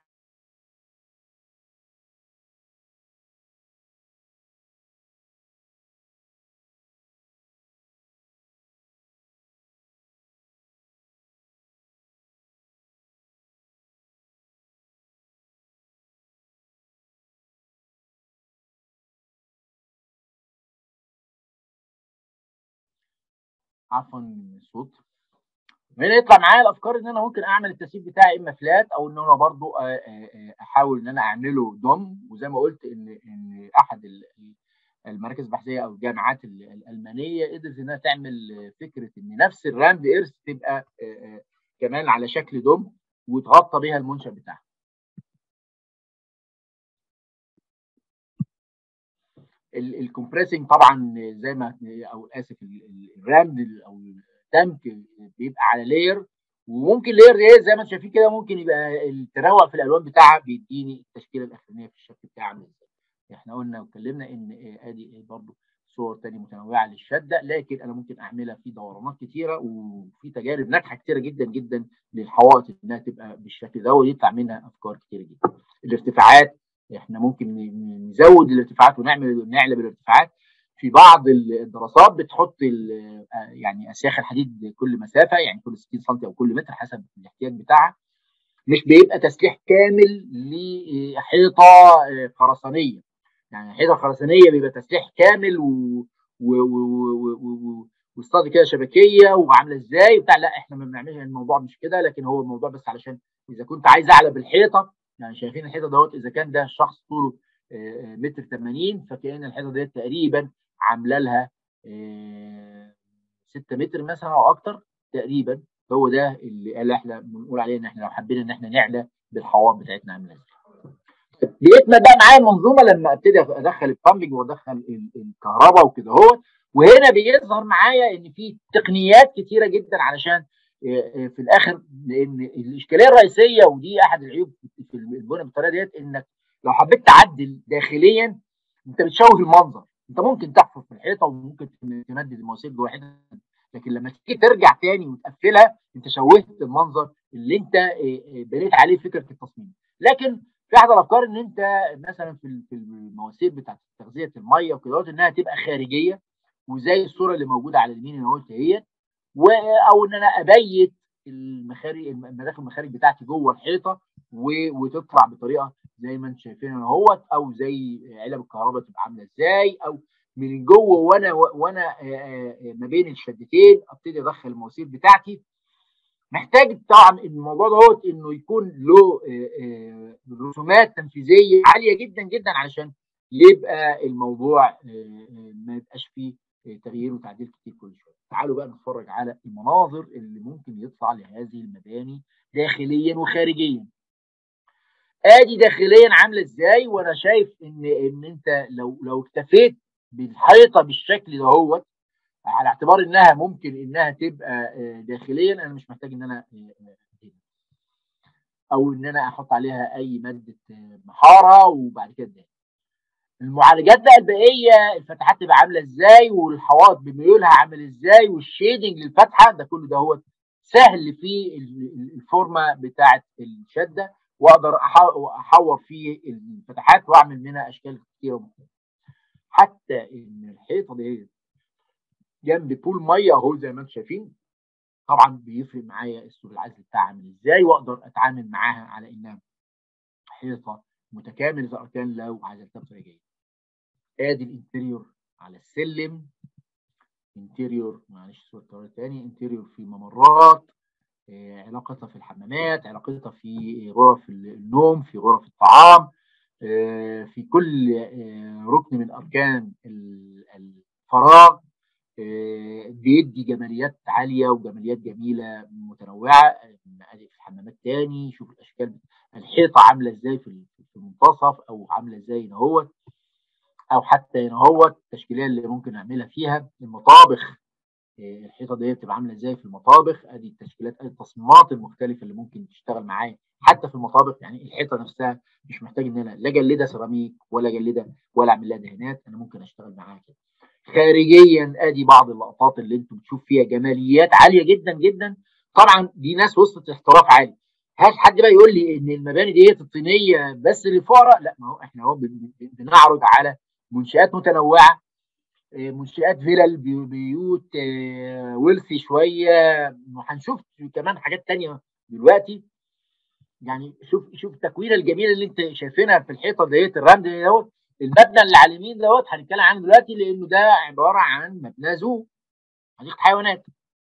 عفوا الصوت هنا يطلع معايا الافكار ان انا ممكن اعمل التسيب بتاعي اما فلات او ان انا برضو احاول ان انا اعمله دوم وزي ما قلت ان ان احد المراكز البحثيه او الجامعات الالمانيه قدرت انها تعمل فكره ان نفس الراند ايرث تبقى كمان على شكل دوم وتغطى بيها المنشا بتاعها. الكومبريسنج طبعا زي ما او اسف الرامد او التانك بيبقى على لاير وممكن لاير ايه زي ما انتم شايفين كده ممكن يبقى التنوع في الالوان بتاعها بيديني التشكيله الاخرانيه في الشكل بتاعها عامل ازاي. احنا قلنا واتكلمنا ان ادي برضو صور تانية متنوعه للشده لكن انا ممكن اعملها في دورانات كتيره وفي تجارب ناجحه كتيره جدا جدا للحوائط انها تبقى بالشكل ده ويطلع منها افكار كتيره جدا. الارتفاعات احنا ممكن نزود الارتفاعات ونعمل نعلى بالارتفاعات في بعض الدراسات بتحط يعني اسياخ الحديد كل مسافه يعني كل 60 سم او كل متر حسب الاحتياج بتاعها مش بيبقى تسليح كامل لحيطه خرسانيه يعني حيطه خرسانيه بيبقى تسليح كامل و واستاذ كده شبكيه وعامله ازاي وبتاع لا احنا ما بنعملش الموضوع مش كده لكن هو الموضوع بس علشان اذا كنت عايز اعلى بالحيطه يعني شايفين الحيطه دوت اذا كان ده شخص طوله متر 80 فكأن الحيطه ديت تقريبا عامله لها 6 متر مثلا او اكتر تقريبا هو ده اللي اللي احنا بنقول عليه ان احنا لو حبينا ان احنا نعلى بالحوائط بتاعتنا عامله ازاي. بيتنا بقى معايا المنظومه لما ابتدي ادخل البامبنج وادخل الكهرباء وكده هو وهنا بيظهر معايا ان في تقنيات كتيره جدا علشان في الاخر لان الاشكاليه الرئيسيه ودي احد العيوب في البنى بالطريقه ديت انك لو حبيت تعدل داخليا انت بتشوه المنظر انت ممكن تحفر في الحيطه وممكن تمدد المواسير جوه الحيطه لكن لما تيجي ترجع تاني وتقفلها انت شوهت المنظر اللي انت بنيت عليه فكره التصميم لكن في احد الافكار ان انت مثلا في في المواسير بتاعت تغذيه الميه وكده انها تبقى خارجيه وزي الصوره اللي موجوده على اليمين اللي قلت هي او ان انا ابيت المخارج المداخل المخارج بتاعتي جوه الحيطه وتطلع بطريقه زي ما انتم شايفين اهوت او زي علب الكهرباء تبقى عامله ازاي او من جوه وانا وانا ما بين الشدتين ابتدي ادخل المواسير بتاعتي محتاج طبعا الموضوع دوت انه يكون له رسومات تنفيذيه عاليه جدا جدا علشان يبقى الموضوع ما يبقاش فيه تغيير وتعديل كتير كل شويه. تعالوا بقى نتفرج على المناظر اللي ممكن يطلع لهذه المباني داخليا وخارجيا. ادي داخليا عامله ازاي وانا شايف ان ان انت لو لو اكتفيت بالحيطه بالشكل دهوت على اعتبار انها ممكن انها تبقى داخليا انا مش محتاج ان انا او ان انا احط عليها اي ماده محاره وبعد كده ده. المعالجات بقى الباقيه الفتحات تبقى عامله ازاي والحوائط بميولها عامل ازاي والشيدنج للفتحه ده كله ده هو سهل في الفورمه بتاعه الشده واقدر احور فيه الفتحات واعمل منها اشكال كتيره مختلفه حتى ان الحيطه دي جنب بول ميه اهو زي ما انتم شايفين طبعا بيفرق معايا السور العزل بتاعها عامل ازاي واقدر اتعامل معاها على انها حيطه متكامل الاركان لو عزلتها بطريقه جيده. ادي الانتريور على السلم انتريور معلش صوره كرار تاني انتريور في ممرات آه، علاقتها في الحمامات علاقتها في غرف النوم في غرف الطعام آه، في كل آه، ركن من اركان الفراغ بيدي جماليات عاليه وجماليات جميله متنوعه ادي في حمامات تاني شوف الاشكال الحيطه عامله ازاي في المنتصف او عامله ازاي هنا هو او حتى هنا هو التشكيليه اللي ممكن نعملها فيها المطابخ الحيطه دي بتبقى عامله ازاي في المطابخ ادي التشكيلات ادي التصميمات المختلفه اللي ممكن تشتغل معايا حتى في المطابخ يعني الحيطه نفسها مش محتاج ان انا لا جلدها سيراميك ولا جلدها ولا اعمل لها دهانات انا ممكن اشتغل معاها كده خارجيا ادي بعض اللقطات اللي انتم بتشوف فيها جماليات عاليه جدا جدا طبعا دي ناس وصلت لاحتراف عالي هل حد بقى يقول لي ان المباني ديت الطينيه بس للفقراء لا ما هو احنا اهو بنعرض على منشات متنوعه منشات فيلل بيوت ويلثي شويه وهنشوف كمان حاجات تانية دلوقتي يعني شوف شوف التكوينه الجميله اللي انت شايفينها في الحيطه ديت الرمد دوت المبنى اللي على اليمين دوت هنتكلم عنه دلوقتي لانه ده عباره عن مبنى زو حديقه حيوانات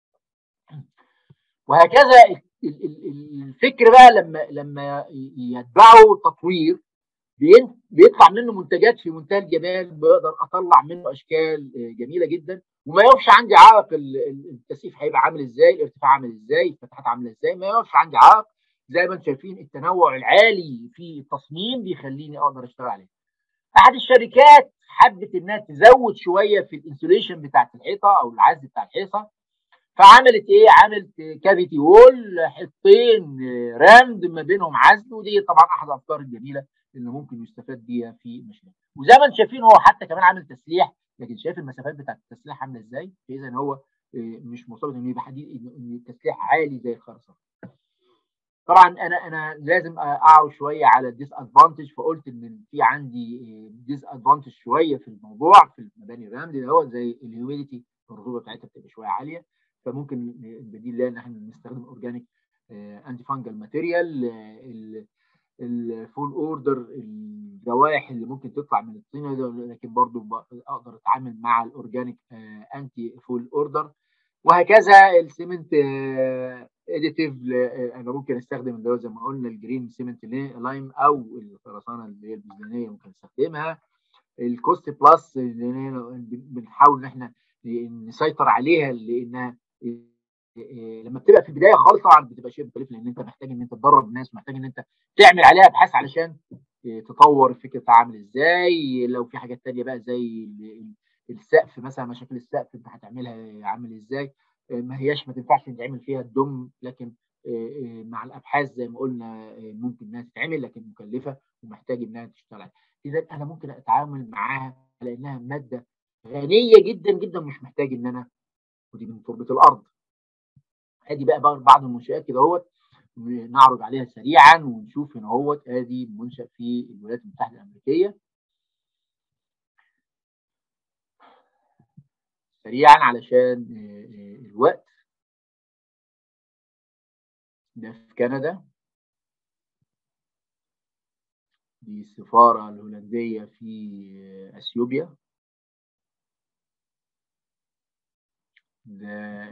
وهكذا الفكر بقى لما لما يتبعوا تطوير بيطلع منه منتجات في منتهى الجمال بقدر اطلع منه اشكال جميله جدا وما يقفش عندي عائق التسقيف هيبقى عامل ازاي الارتفاع عامل ازاي الفتحات عامله ازاي ما يقفش عندي عائق زي ما انتم شايفين التنوع العالي في التصميم بيخليني اقدر اشتغل عليه احد الشركات حبت انها تزود شويه في الانسوليشن بتاعت الحيطه او العزل بتاع الحيطه فعملت ايه؟ عملت كافيتي وول حيطتين رامد ما بينهم عزل ودي طبعا احد الافكار الجميله اللي ممكن يستفاد بيها في مشروع وزي ما انتم شايفين هو حتى كمان عامل تسليح لكن شايف المسافات بتاعت التسليح عامله ازاي؟ فاذا هو مش مرتبط ان يبقى حديد ان التسليح عالي زي الخرسانه. طبعا انا انا لازم اعرض شويه على الديس ادفانتج فقلت ان في عندي ديس ادفانتج شويه في الموضوع في المباني الرمل اللي هو زي الهيوميديتي الرطوبه بتاعتها بتبقى شويه عاليه فممكن البديل لها ان احنا نستخدم اورجانيك انتي فانجل ماتيريال الفول اوردر الروائح اللي ممكن تطلع من الطينه لكن برضو اقدر اتعامل مع الاورجانيك انتي فول اوردر وهكذا السيمنت اديتيف انا ممكن استخدم اللي هو زي ما قلنا الجرين سيمنت لايم او الخرسانه اللي هي البزلانيه ممكن استخدمها الكوست بلس بنحاول ان احنا نسيطر عليها لانها لما بتبقى في البدايه خالص طبعا بتبقى شيء مكلف لان انت محتاج ان انت تدرب الناس محتاج ان انت تعمل عليها ابحاث علشان تطور الفكره بتاعها عامل ازاي لو في حاجات تانية بقى زي السقف مثلا مشاكل السقف انت هتعملها عامل ازاي ما هياش ما تنفعش تعمل فيها الدم لكن مع الابحاث زي ما قلنا ممكن انها تتعمل لكن مكلفه ومحتاج انها تشتغل عليها اذا انا ممكن اتعامل معاها على انها ماده غنيه جدا جدا مش محتاج ان انا ودي من تربه الارض ادي بقى بعض المنشات كده اهوت نعرض عليها سريعا ونشوف هنا اهوت ادي منشا في الولايات المتحده الامريكيه سريعا علشان الوقت ده في كندا دي السفارة الهولندية في أثيوبيا ده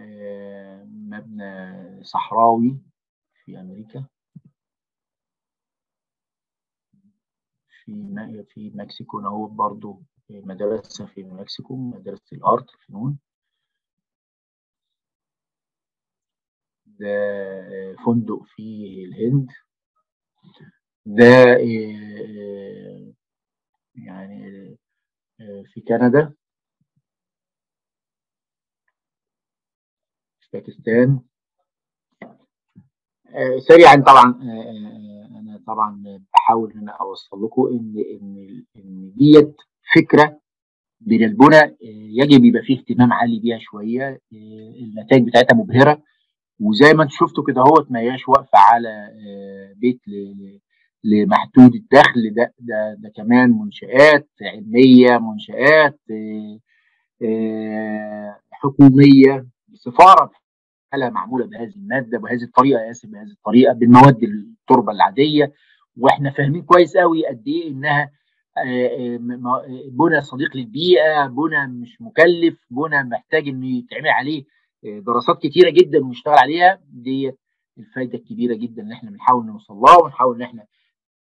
مبنى صحراوي في أمريكا في في مكسيكو اهو برضو مدرسة في مكسيكو مدرسة الأرت الفنون ده فندق في الهند ده يعني في كندا في باكستان سريعا طبعا انا طبعا بحاول هنا اوصل لكم ان ان ان ديت فكره من البنى يجب يبقى فيه اهتمام عالي بيها شويه النتائج بتاعتها مبهره وزي ما انتم شفتوا كده اهوت ما هياش واقفه على بيت لمحدود الدخل ده ده ده كمان منشآت علميه منشآت حكوميه سفاره حالها معموله بهذه الماده بهذه الطريقه اسف بهذه الطريقه بالمواد التربه العاديه واحنا فاهمين كويس قوي قد ايه انها بنى صديق للبيئه بنى مش مكلف بنى محتاج انه يتعمل عليه دراسات كتيره جدا ونشتغل عليها دي الفايده الكبيره جدا اللي احنا بنحاول نوصل لها ونحاول ان احنا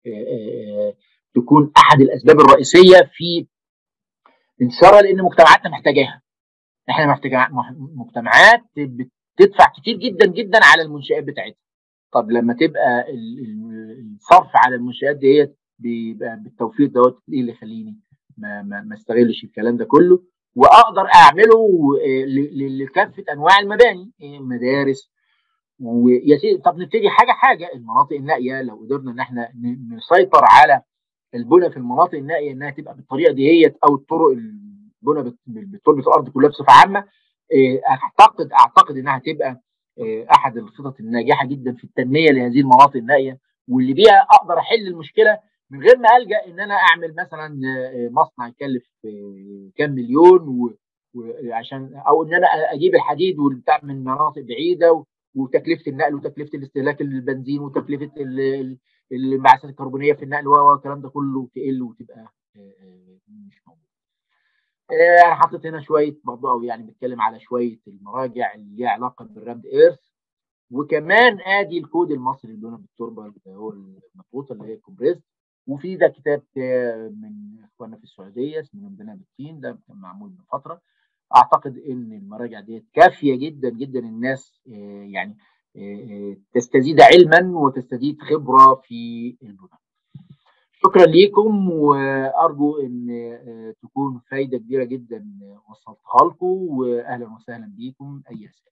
تكون احد الاسباب الرئيسيه في انتشارها لان مجتمعاتنا محتاجاها احنا مجتمعات بتدفع كتير جدا جدا على المنشآت بتاعتها طب لما تبقى الصرف على المنشآت ديت بيبقى بالتوفير دوت ايه اللي يخليني ما, ما, ما استغلش الكلام ده كله واقدر اعمله لكافه انواع المباني مدارس ويا سيدي طب نبتدي حاجه حاجه المناطق النائيه لو قدرنا ان احنا نسيطر على البنى في المناطق النائيه انها تبقى بالطريقه ديت او الطرق البنى بتربه الارض كلها بصفه عامه اعتقد اعتقد انها تبقى احد الخطط الناجحه جدا في التنميه لهذه المناطق النائيه واللي بيها اقدر احل المشكله من غير ما الجا ان انا اعمل مثلا مصنع يكلف كام مليون وعشان او ان انا اجيب الحديد والبتاع من مناطق بعيده وتكلفه النقل وتكلفه الاستهلاك البنزين وتكلفه الانبعاثات الكربونيه في النقل والكلام ده كله تقل وتبقى مش موجود. انا حاطط هنا شويه برضه او يعني بتكلم على شويه المراجع اللي ليها علاقه بالرامد ايرث وكمان ادي الكود المصري اللي بالتربه اللي هو المضغوطه اللي هي كومبريس وفي ده كتاب من اخواننا في السعوديه اسمه عندنا بالتين ده كان معمول من فتره اعتقد ان المراجع دي كافيه جدا جدا الناس يعني تستزيد علما وتستزيد خبره في البناء شكرا ليكم وارجو ان تكون فايده كبيره جدا وصلتها لكم واهلا وسهلا بيكم اي اسئله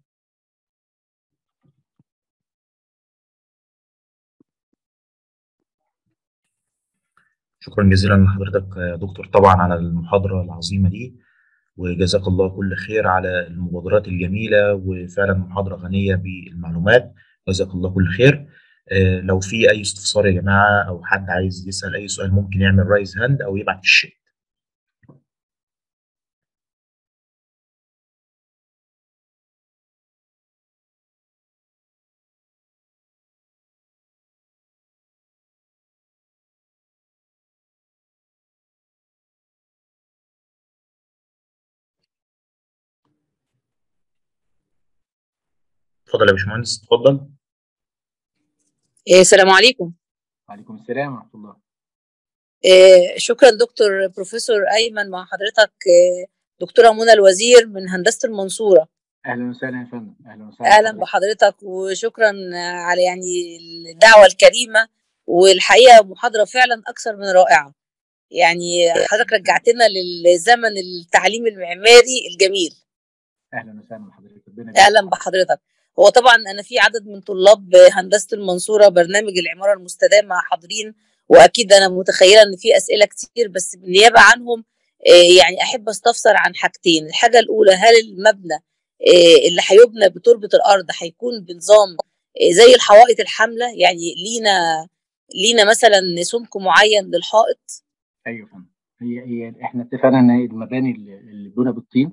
شكرا جزيلا لحضرتك يا دكتور طبعا على المحاضرة العظيمة دي وجزاك الله كل خير على المبادرات الجميلة وفعلا محاضرة غنية بالمعلومات جزاك الله كل خير لو في أي استفسار يا جماعة أو حد عايز يسأل أي سؤال ممكن يعمل رايز هاند أو يبعت في الشات اتفضل يا باشمهندس اتفضل السلام عليكم وعليكم السلام ورحمه الله إيه شكرا دكتور بروفيسور ايمن مع حضرتك إيه دكتوره منى الوزير من هندسه المنصوره اهلا وسهلا يا فندم اهلا وسهلا اهلا بحضرتك وشكرا على يعني الدعوه الكريمه والحقيقه محاضره فعلا اكثر من رائعه يعني حضرتك رجعتنا للزمن التعليم المعماري الجميل اهلا وسهلا بحضرتك اهلا بحضرتك هو طبعا انا في عدد من طلاب هندسه المنصوره برنامج العماره المستدامه حاضرين واكيد انا متخيله ان في اسئله كتير بس بالنيابه عنهم يعني احب استفسر عن حاجتين الحاجه الاولى هل المبنى اللي هيبنى بتربه الارض هيكون بنظام زي الحوائط الحامله يعني لينا لينا مثلا سمك معين للحائط ايوه فندم هي هي احنا اتفقنا ان المباني اللي بنى بالطين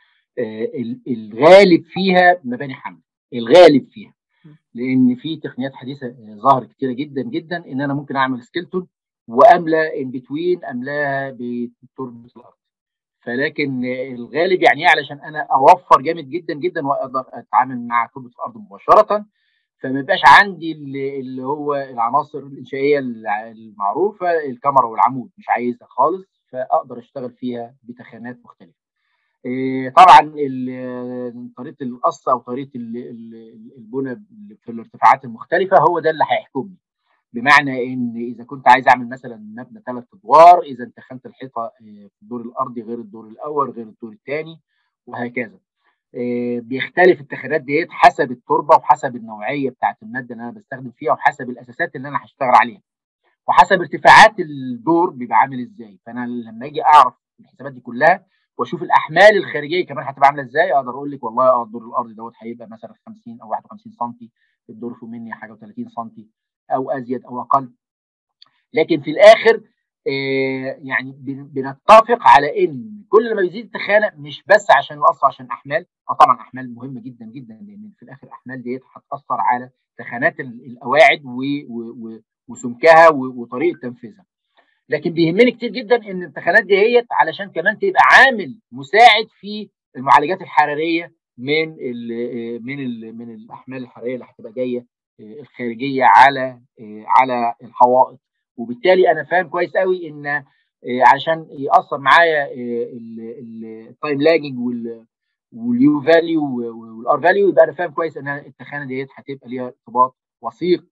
الغالب فيها مباني حامله الغالب فيها لان في تقنيات حديثه ظهرت كتيره جدا جدا ان انا ممكن اعمل سكيلتون واملى ان بتوين املاها بتربه الارض فلكن الغالب يعني ايه علشان انا اوفر جامد جدا جدا واقدر اتعامل مع تربه الارض مباشره فما يبقاش عندي اللي هو العناصر الانشائيه المعروفه الكاميرا والعمود مش عايزها خالص فاقدر اشتغل فيها بتخانات مختلفه طبعا طريقه القص او طريقه البنى في الارتفاعات المختلفه هو ده اللي هيحكمني بمعنى ان اذا كنت عايز اعمل مثلا مبنى ثلاث ادوار اذا انت خنت الحيطه في الدور الارضي غير الدور الاول غير الدور الثاني وهكذا بيختلف التخانات ديت حسب التربه وحسب النوعيه بتاعت الماده اللي انا بستخدم فيها وحسب الاساسات اللي انا هشتغل عليها وحسب ارتفاعات الدور بيبقى عامل ازاي فانا لما اجي اعرف الحسابات دي كلها واشوف الاحمال الخارجيه كمان هتبقى عامله ازاي اقدر اقول لك والله اه الدور الارضي دوت هيبقى مثلا 50 او 51 سم الدور فوق مني حاجه و30 سم او ازيد او اقل لكن في الاخر آه يعني بنتفق على ان كل ما بيزيد التخانه مش بس عشان القص عشان احمال اه طبعا احمال مهمه جدا جدا لان في الاخر الاحمال ديت هتاثر على تخانات القواعد وسمكها وطريقه تنفيذها لكن بيهمني كتير جدا ان التخانات ديت علشان كمان تبقى عامل مساعد في المعالجات الحراريه من ال من ال من الاحمال الحراريه اللي هتبقى جايه الخارجيه على على الحوائط وبالتالي انا فاهم كويس قوي ان عشان ياثر معايا التايم لاجنج واليو فاليو والار فاليو يبقى انا فاهم كويس ان التخانه ديت هتبقى ليها ارتباط وثيق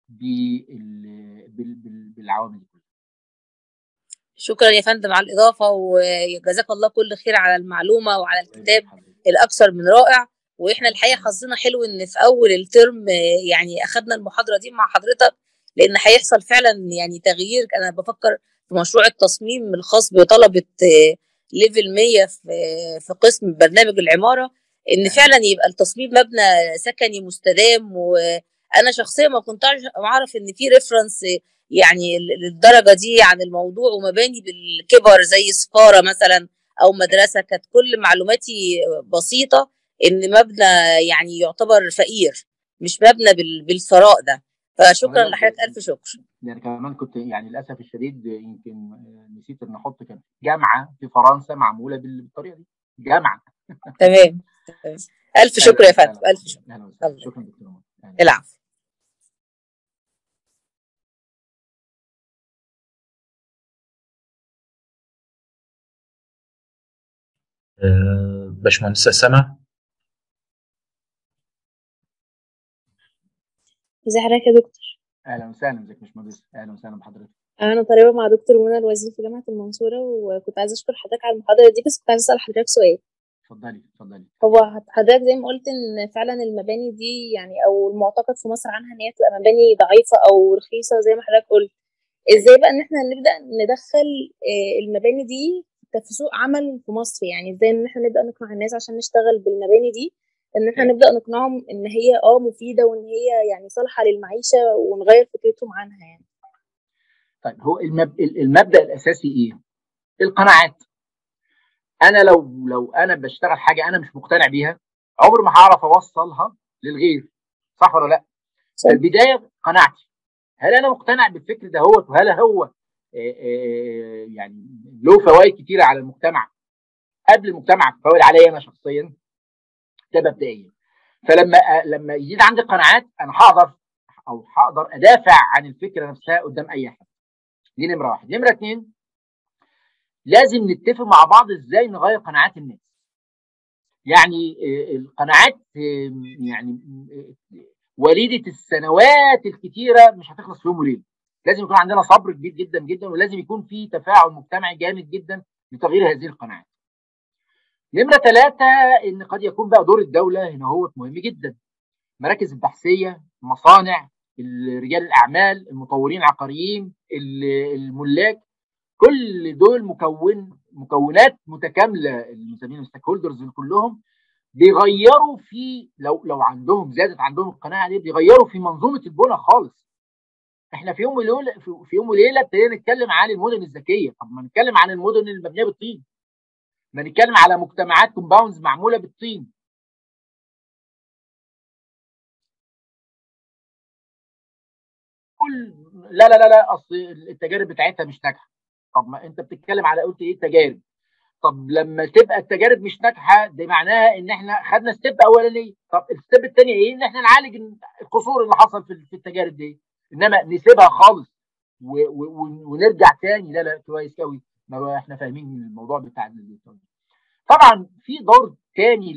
بالعوامل دي كلها. شكرا يا فندم على الاضافه وجزاك الله كل خير على المعلومه وعلى الكتاب الاكثر من رائع واحنا الحقيقه حظنا حلو ان في اول الترم يعني اخذنا المحاضره دي مع حضرتك لان هيحصل فعلا يعني تغيير انا بفكر في مشروع التصميم الخاص بطلبه ليفل 100 في في قسم برنامج العماره ان فعلا يبقى التصميم مبنى سكني مستدام وانا شخصيا ما كنت اعرف ان في ريفرنس يعني للدرجه دي عن الموضوع ومباني بالكبر زي سفاره مثلا او مدرسه كانت كل معلوماتي بسيطه ان مبنى يعني يعتبر فقير مش مبنى بالثراء ده فشكرا لحضرتك الف شكر يعني كمان كنت يعني للاسف الشديد يمكن نسيت ان احط كان جامعه في فرنسا معموله بالطريقه دي جامعه تمام الف شكر يا فندم الف شكر شكرا دكتور العفو باشمهندسة سما ازي حضرتك يا دكتور اهلا وسهلا ازيك يا باشمهندس اهلا وسهلا بحضرتك انا طالبه مع دكتور منى الوزير في جامعه المنصوره وكنت عايزه اشكر حضرتك على المحاضره دي بس كنت عايزه اسال حضرتك سؤال اتفضلي اتفضلي هو حضرتك زي ما قلت ان فعلا المباني دي يعني او المعتقد في مصر عنها ان هي تبقى مباني ضعيفه او رخيصه زي ما حضرتك قلت ازاي بقى ان احنا نبدا ندخل المباني دي في سوق عمل في مصر يعني ازاي ان احنا نبدا نقنع الناس عشان نشتغل بالمباني دي ان احنا نبدا نقنعهم ان هي اه مفيده وان هي يعني صالحه للمعيشه ونغير فكرتهم عنها يعني طيب هو المب... المبدا الاساسي ايه القناعات انا لو لو انا بشتغل حاجه انا مش مقتنع بيها عمري ما هعرف اوصلها للغير صح ولا لا صح. البدايه قناعتي هل انا مقتنع بالفكر ده هو وهل هو يعني له فوائد كتيره على المجتمع قبل المجتمع فوائد عليا انا شخصيا ده مبدئيا فلما لما يزيد عندي قناعات انا هقدر او هقدر ادافع عن الفكره نفسها قدام اي حد دي نمره واحد نمره اثنين لازم نتفق مع بعض ازاي نغير قناعات الناس يعني القناعات يعني وليده السنوات الكتيره مش هتخلص في يوم وليله لازم يكون عندنا صبر كبير جدا جدا ولازم يكون في تفاعل مجتمعي جامد جدا لتغيير هذه القناعات نمرة ثلاثة إن قد يكون بقى دور الدولة هنا هو مهم جدا مراكز البحثية مصانع رجال الأعمال المطورين العقاريين الملاك كل دول مكون مكونات متكاملة المسمين الستيك هولدرز كلهم بيغيروا في لو لو عندهم زادت عندهم القناعة دي بيغيروا في منظومة البنى خالص احنا في يوم وليله في يوم وليله ابتدينا نتكلم عن المدن الذكيه طب ما نتكلم عن المدن المبنيه بالطين ما نتكلم على مجتمعات كومباوندز معموله بالطين كل لا لا لا لا اصل التجارب بتاعتها مش ناجحه طب ما انت بتتكلم على قلت ايه تجارب طب لما تبقى التجارب مش ناجحه دي معناها ان احنا خدنا ستيب اولانيه طب الستيب الثانيه ايه ان احنا نعالج القصور اللي حصل في التجارب دي انما نسيبها خالص و و ونرجع تاني لا لا كويس قوي احنا فاهمين الموضوع بتاع طبعا في دور تاني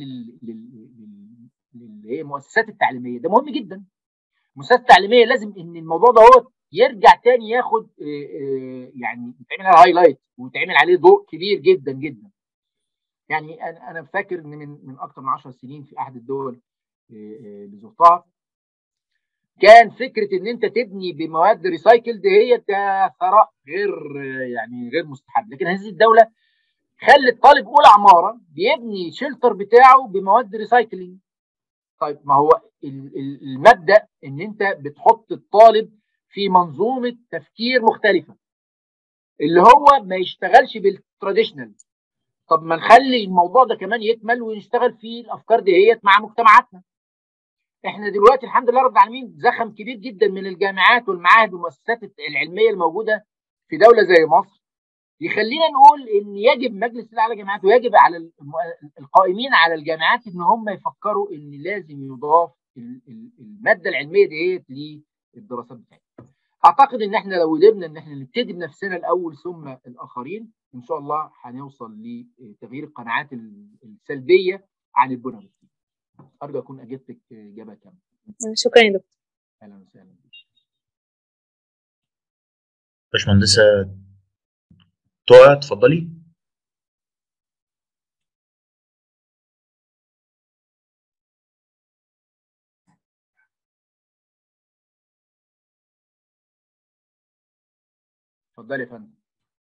للمؤسسات التعليميه ده مهم جدا المؤسسات التعليميه لازم ان الموضوع ده هو يرجع تاني ياخد يعني يتعمل عليه هايلايت ويتعمل عليه ضوء كبير جدا جدا يعني انا انا فاكر ان من من اكثر من 10 سنين في احد الدول اللي زرتها كان فكره ان انت تبني بمواد ريسايكلد هي ثراء غير يعني غير مستحب لكن هذه الدوله خلت طالب اولى عماره بيبني شيلتر بتاعه بمواد ريسايكلينج طيب ما هو المبدا ان انت بتحط الطالب في منظومه تفكير مختلفه اللي هو ما يشتغلش بالتراديشنال طب ما نخلي الموضوع ده كمان يكمل ونشتغل في الافكار ديت مع مجتمعاتنا احنا دلوقتي الحمد لله رب العالمين زخم كبير جدا من الجامعات والمعاهد والمؤسسات العلميه الموجوده في دوله زي مصر يخلينا نقول ان يجب مجلس الاعلى للجامعات ويجب على القائمين على الجامعات ان هم يفكروا ان لازم يضاف الماده العلميه ديت للدراسات بتاعتنا. اعتقد ان احنا لو قدرنا ان احنا نبتدي بنفسنا الاول ثم الاخرين ان شاء الله هنوصل لتغيير القناعات السلبيه عن البنى ارجو اكون اجبتك اجابه كامله شكرا يا دكتور اهلا وسهلا بك باشمهندسة طه اتفضلي اتفضلي يا فندم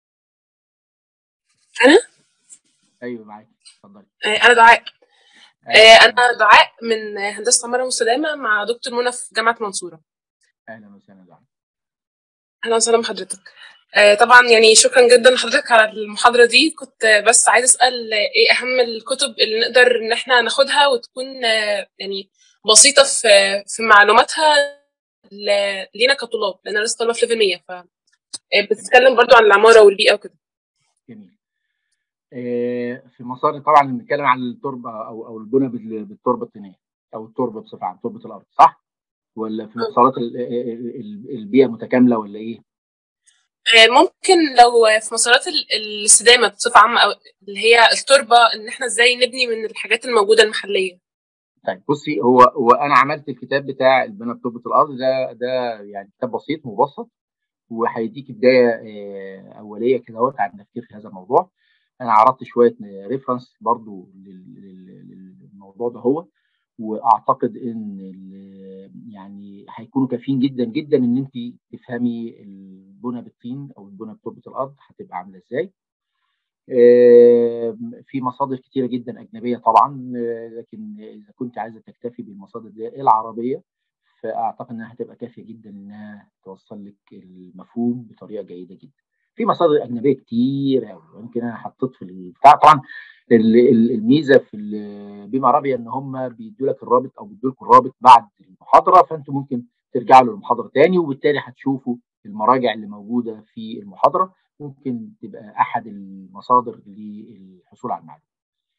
انا ايوه معاك اتفضلي آه، انا دعاء أهلا آه، وسهلا. انا دعاء من هندسه عماره مستدامه مع دكتور منى في جامعه منصوره اهلا وسهلا دعم اهلا وسهلا بحضرتك آه، طبعا يعني شكرا جدا لحضرتك على المحاضره دي كنت آه، بس عايزه اسال آه، ايه اهم الكتب اللي نقدر ان احنا ناخدها وتكون آه، يعني بسيطه في في معلوماتها ل- لينا كطلاب لان انا لسه طالبه في ليفل 100 ف آه، بتتكلم برضو عن العماره والبيئه وكده جميل آه، في مسار طبعا بنتكلم عن التربه او او البنى بال- بالتربه الطينيه او التربه بصفه عامه تربه الارض صح؟ ولا في مسارات ال- ال- ال- البيئه المتكامله ولا ايه؟ آه، ممكن لو في مسارات ال- الاستدامه بصفه عامه او اللي هي التربه ان احنا ازاي نبني من الحاجات الموجوده المحليه طيب بصي هو هو انا عملت الكتاب بتاع البنى بتربه الارض ده ده يعني كتاب بسيط مبسط وهيديك بدايه آه، اوليه كده اهوت عن التفكير في هذا الموضوع انا عرضت شويه ريفرنس برضو لل- لل- للموضوع ده هو واعتقد ان ال- يعني هيكونوا كافيين جدا جدا ان انت تفهمي البنى بالطين او البنى بتربه الارض هتبقى عامله ازاي آه، في مصادر كتيره جدا اجنبيه طبعا آه، لكن اذا كنت عايزه تكتفي بالمصادر دي العربيه فاعتقد انها هتبقى كافيه جدا انها توصل لك المفهوم بطريقه جيده جدا. في مصادر اجنبيه كتير قوي يمكن انا حطيت في البتاع طبعا ال- ال- الميزه في ال- بما عربي ان هم بيدوا لك الرابط او بيدوا لكم الرابط بعد المحاضره فانتم ممكن ترجعوا للمحاضره تاني وبالتالي هتشوفوا المراجع اللي موجوده في المحاضره ممكن تبقى احد المصادر للحصول على المعلومه.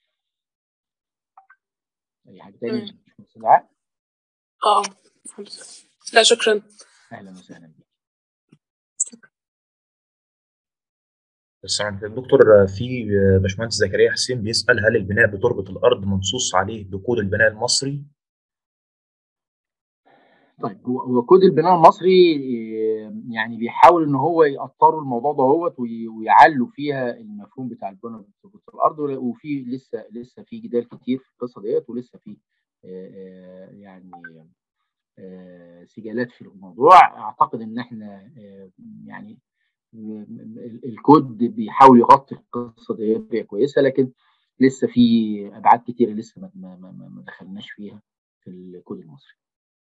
اي حاجه تاني؟ مم. مش مستدعاء؟ اه لا شكرا اهلا وسهلا بك. بس عند الدكتور في باشمهندس زكريا حسين بيسأل هل البناء بتربة الأرض منصوص عليه بكود البناء المصري؟ طيب هو هو كود البناء المصري آه، يعني بيحاول ان هو يقطروا الموضوع ده هوت وي- ويعلوا فيها المفهوم بتاع البناء بتربة الارض ولا- وفي لسه لسه في جدال كتير في القصه ديت ولسه في آه، آه، يعني آه، سجالات في الموضوع اعتقد ان احنا آه، يعني م- م- ال- الكود بيحاول يغطي القصه دي بطريقه كويسه لكن لسه في ابعاد كتيره لسه ما ما ما ما دخلناش فيها في الكود المصري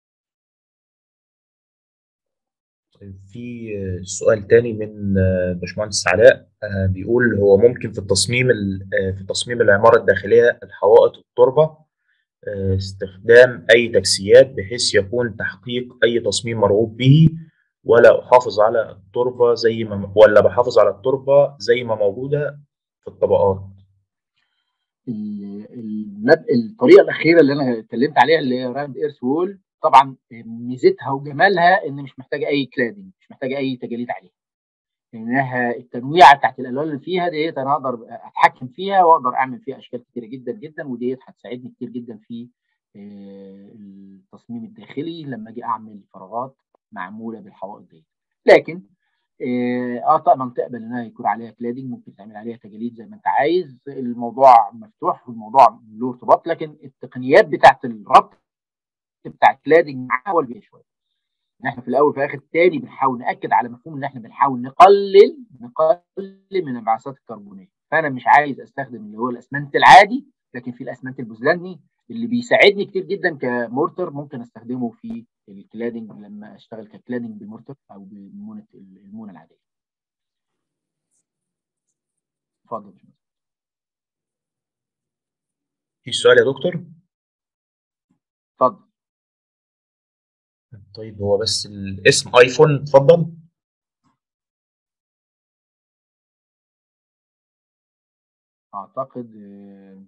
طيب في سؤال تاني من باشمهندس علاء آه، بيقول هو ممكن في التصميم ال- آه، في تصميم العمارة الداخلية الحوائط التربة آه، استخدام أي تكسيات بحيث يكون تحقيق أي تصميم مرغوب به ولا أحافظ على التربة زي ما ولا بحافظ على التربة زي ما موجودة في الطبقات ال- المب... الطريقه الاخيره اللي انا اتكلمت عليها اللي هي راند ايرث وول طبعا ميزتها وجمالها ان مش محتاجه اي كلادنج مش محتاجه اي تجاليد عليها لانها التنويعه بتاعت الالوان اللي فيها ديت انا اقدر اتحكم فيها واقدر اعمل فيها اشكال كتيره جدا جدا وديت هتساعدني كتير جدا في آه، التصميم الداخلي لما اجي اعمل فراغات معموله بالحوائط ديت لكن اه آه، طبعا تقبل انها يكون عليها كلادنج ممكن تعمل عليها تجاليد زي ما انت عايز الموضوع مفتوح والموضوع له ارتباط لكن التقنيات بتاعت الربط بتاع الكلادنج معاها هو اللي بيها شويه ان احنا في الاول وفي الاخر تاني بنحاول ناكد على مفهوم ان احنا بنحاول نقلل نقلل من الانبعاثات الكربونيه فانا مش عايز استخدم اللي هو الاسمنت العادي لكن في الاسمنت البوزلاني اللي بيساعدني كتير جدا كمورتر ممكن استخدمه في الكلادنج لما اشتغل ككلادنج بمورتر او بمونه المونه العاديه اتفضل يا باشمهندس. في سؤال يا دكتور اتفضل طيب هو بس الاسم ايفون اتفضل اعتقد آه،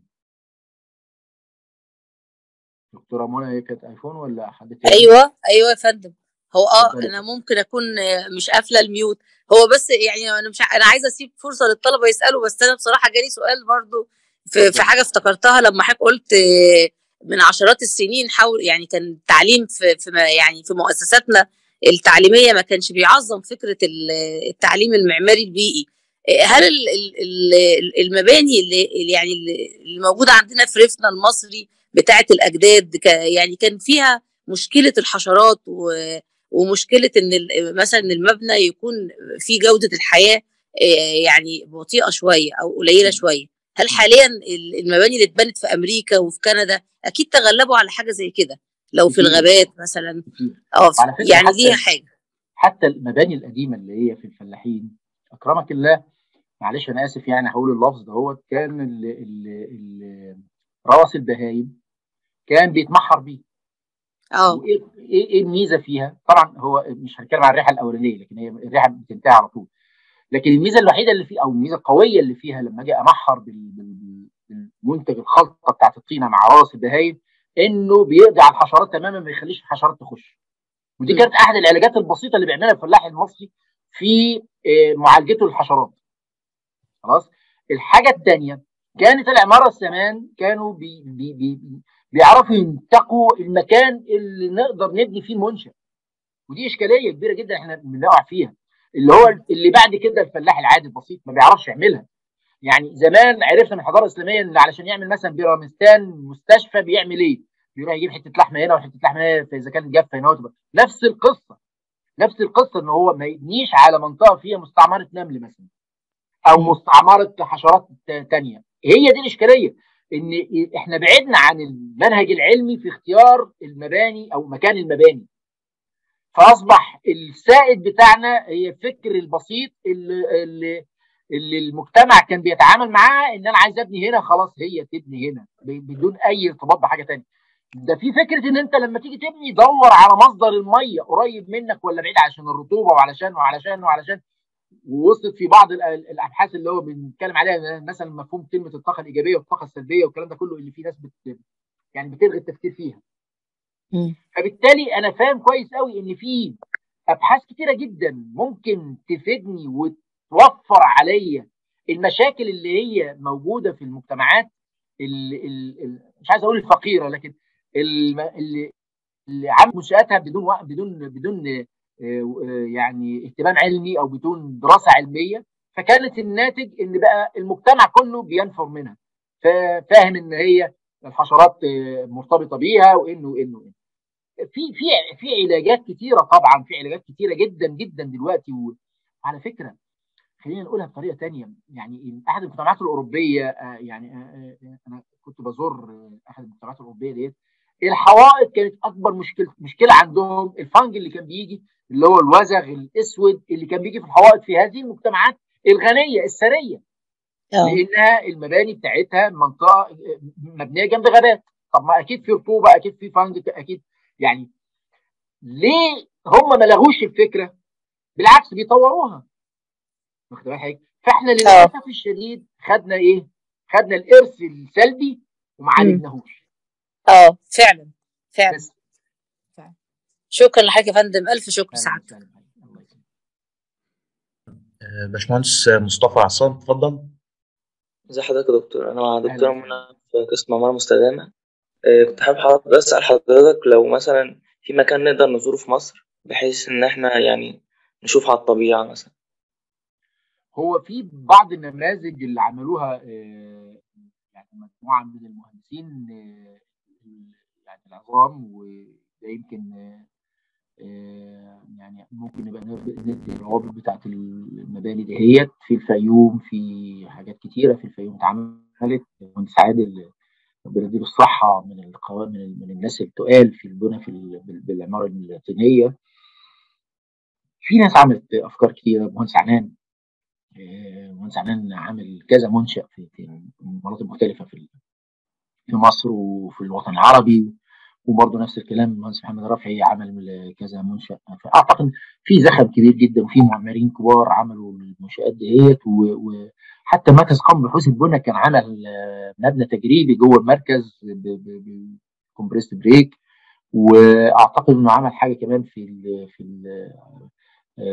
دكتوره منى هي كانت ايفون ولا حد تاني؟ ايوه ايوه يا فندم هو اه اتفضلي. انا ممكن اكون آه، مش قافله الميوت هو بس يعني انا مش ع- انا عايزه اسيب فرصه للطلبه يسالوا بس انا بصراحه جالي سؤال برضو في, في حاجه افتكرتها لما حضرتك قلت من عشرات السنين حاول يعني كان التعليم في, في يعني في مؤسساتنا التعليميه ما كانش بيعظم فكره التعليم المعماري البيئي هل المباني اللي يعني اللي موجوده عندنا في ريفنا المصري بتاعه الاجداد يعني كان فيها مشكله الحشرات ومشكله ان مثلا المبنى يكون في جوده الحياه يعني بطيئه شويه او قليله شويه هل حاليا المباني اللي اتبنت في امريكا وفي كندا اكيد تغلبوا على حاجه زي كده لو في الغابات مثلا اه يعني ليها حاجه حتى المباني القديمه اللي هي في الفلاحين اكرمك الله معلش انا اسف يعني هقول اللفظ ده كان ال ال ال روث البهايم كان بيتمحر بيه اه ايه ايه الميزه فيها؟ طبعا هو مش هنتكلم عن الريحه الاولانيه لكن هي الريحه بتنتهي على طول لكن الميزه الوحيده اللي فيه او الميزه القويه اللي فيها لما اجي امحر بالمنتج الخلطه بتاعت الطينه مع راس البهايم انه بيقضي على الحشرات تماما ما يخليش الحشرات تخش ودي كانت احد العلاجات البسيطه اللي بيعملها الفلاح المصري في معالجته للحشرات خلاص الحاجه الثانيه كانت العماره زمان كانوا بي بي بي بيعرفوا ينتقوا المكان اللي نقدر نبني فيه المنشا ودي اشكاليه كبيره جدا احنا بنقع فيها اللي هو اللي بعد كده الفلاح العادي البسيط ما بيعرفش يعملها يعني زمان عرفنا من الحضاره الاسلاميه ان علشان يعمل مثلا بيرامستان مستشفى بيعمل ايه؟ بيروح يجيب حته لحمه هنا وحته لحمه هنا اذا كانت جافه هنا نفس القصه نفس القصه ان هو ما يبنيش على منطقه فيها مستعمره نمل مثلا او مستعمره حشرات ثانيه هي دي الاشكاليه ان احنا بعدنا عن المنهج العلمي في اختيار المباني او مكان المباني فاصبح السائد بتاعنا هي الفكر البسيط اللي, اللي, اللي المجتمع كان بيتعامل معاه ان انا عايز ابني هنا خلاص هي تبني هنا بدون اي ارتباط بحاجه ثانيه ده في فكره ان انت لما تيجي تبني دور على مصدر الميه قريب منك ولا بعيد عشان الرطوبه وعلشان وعلشان وعلشان ووصلت في بعض الابحاث اللي هو بنتكلم عليها مثلا مفهوم كلمه الطاقه الايجابيه والطاقه السلبيه والكلام ده كله اللي في ناس بت يعني بتلغي التفكير فيها. م. فبالتالي انا فاهم كويس قوي ان في ابحاث كتيره جدا ممكن تفيدني وتوفر عليا المشاكل اللي هي موجوده في المجتمعات اللي, اللي مش عايز اقول الفقيره لكن اللي اللي عامل منشاتها بدون بدون بدون يعني اهتمام علمي او بدون دراسه علميه فكانت الناتج ان بقى المجتمع كله بينفر منها فاهم ان هي الحشرات مرتبطه بيها وانه وانه وإنه. في في في علاجات كتيره طبعا في علاجات كتيره جدا جدا دلوقتي وعلى فكره خلينا نقولها بطريقه ثانيه يعني احد المجتمعات الاوروبيه يعني انا كنت بزور احد المجتمعات الاوروبيه ديت الحوائط كانت اكبر مشكله مشكله عندهم الفنج اللي كان بيجي اللي هو الوزغ الاسود اللي كان بيجي في الحوائط في هذه المجتمعات الغنيه الثريه لانها المباني بتاعتها منطقه مبنيه جنب غابات طب ما اكيد في رطوبه اكيد في فنج اكيد يعني ليه هم ما لغوش الفكره بالعكس بيطوروها واخد بالك فاحنا للاسف الشديد خدنا ايه خدنا الارث السلبي وما عالجناهوش اه فعلا فعلا بس. فعلا شكرا لحضرتك يا فندم الف شكر سعادتك باشمهندس مصطفى عصام اتفضل ازي حضرتك يا دكتور انا مع دكتوره منى في قسم عماره مستدامه آه كنت حابب حضرتك اسال حضرتك لو مثلا في مكان نقدر نزوره في مصر بحيث ان احنا يعني نشوف على الطبيعه مثلا هو في بعض النماذج اللي عملوها آه يعني مجموعه من المهندسين آه يعني العظام وده يمكن يعني ممكن نبقى ندي الروابط بتاعت المباني دهيت في الفيوم في حاجات كتيره في الفيوم اتعملت المهندس عادل ربنا يديله الصحه من القوام من, من الناس التقال في البنى في بالعماره اللاتينيه في ناس عملت افكار كتيره مهندس عنان مهندس عنان عامل كذا منشا في مناطق مختلفه في في مصر وفي الوطن العربي وبرضه نفس الكلام المهندس محمد رفعي عمل كذا منشا فاعتقد في زخم كبير جدا وفي معماريين كبار عملوا المنشات ديت وحتى مركز قومي بحوث البنى كان عمل مبنى تجريبي جوه المركز بكمبريست بريك واعتقد انه عمل حاجه كمان في ال في ال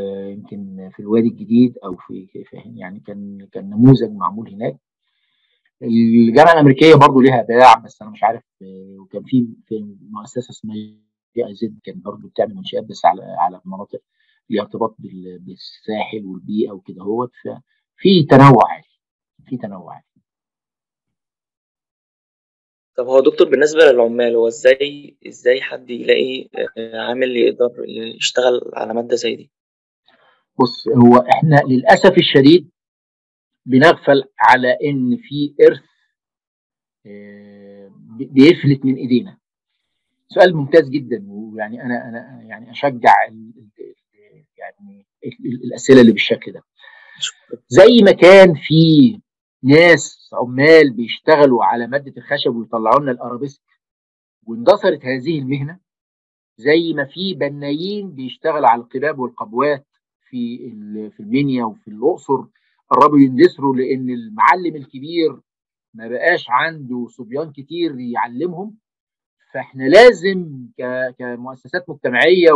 يمكن في الوادي الجديد او في يعني كان كان نموذج معمول هناك الجامعه الامريكيه برضو ليها باع بس انا مش عارف وكان في في مؤسسه اسمها جي اي زد كان برضو بتعمل منشات بس على على المناطق ليها ارتباط بالساحل والبيئه وكده هوت ففي تنوع عالي في تنوع عالي طب هو دكتور بالنسبة للعمال هو ازاي ازاي حد يلاقي عامل يقدر يشتغل على مادة زي دي؟ بص هو احنا للاسف الشديد بنغفل على ان في ارث بيفلت من ايدينا سؤال ممتاز جدا ويعني انا انا يعني اشجع يعني الاسئله اللي بالشكل ده زي ما كان في ناس عمال بيشتغلوا على ماده الخشب ويطلعوا لنا الارابيسك واندثرت هذه المهنه زي ما في بنايين بيشتغلوا على القباب والقبوات في في المنيا وفي الاقصر قربوا يندثروا لان المعلم الكبير ما بقاش عنده صبيان كتير يعلمهم فاحنا لازم كمؤسسات مجتمعيه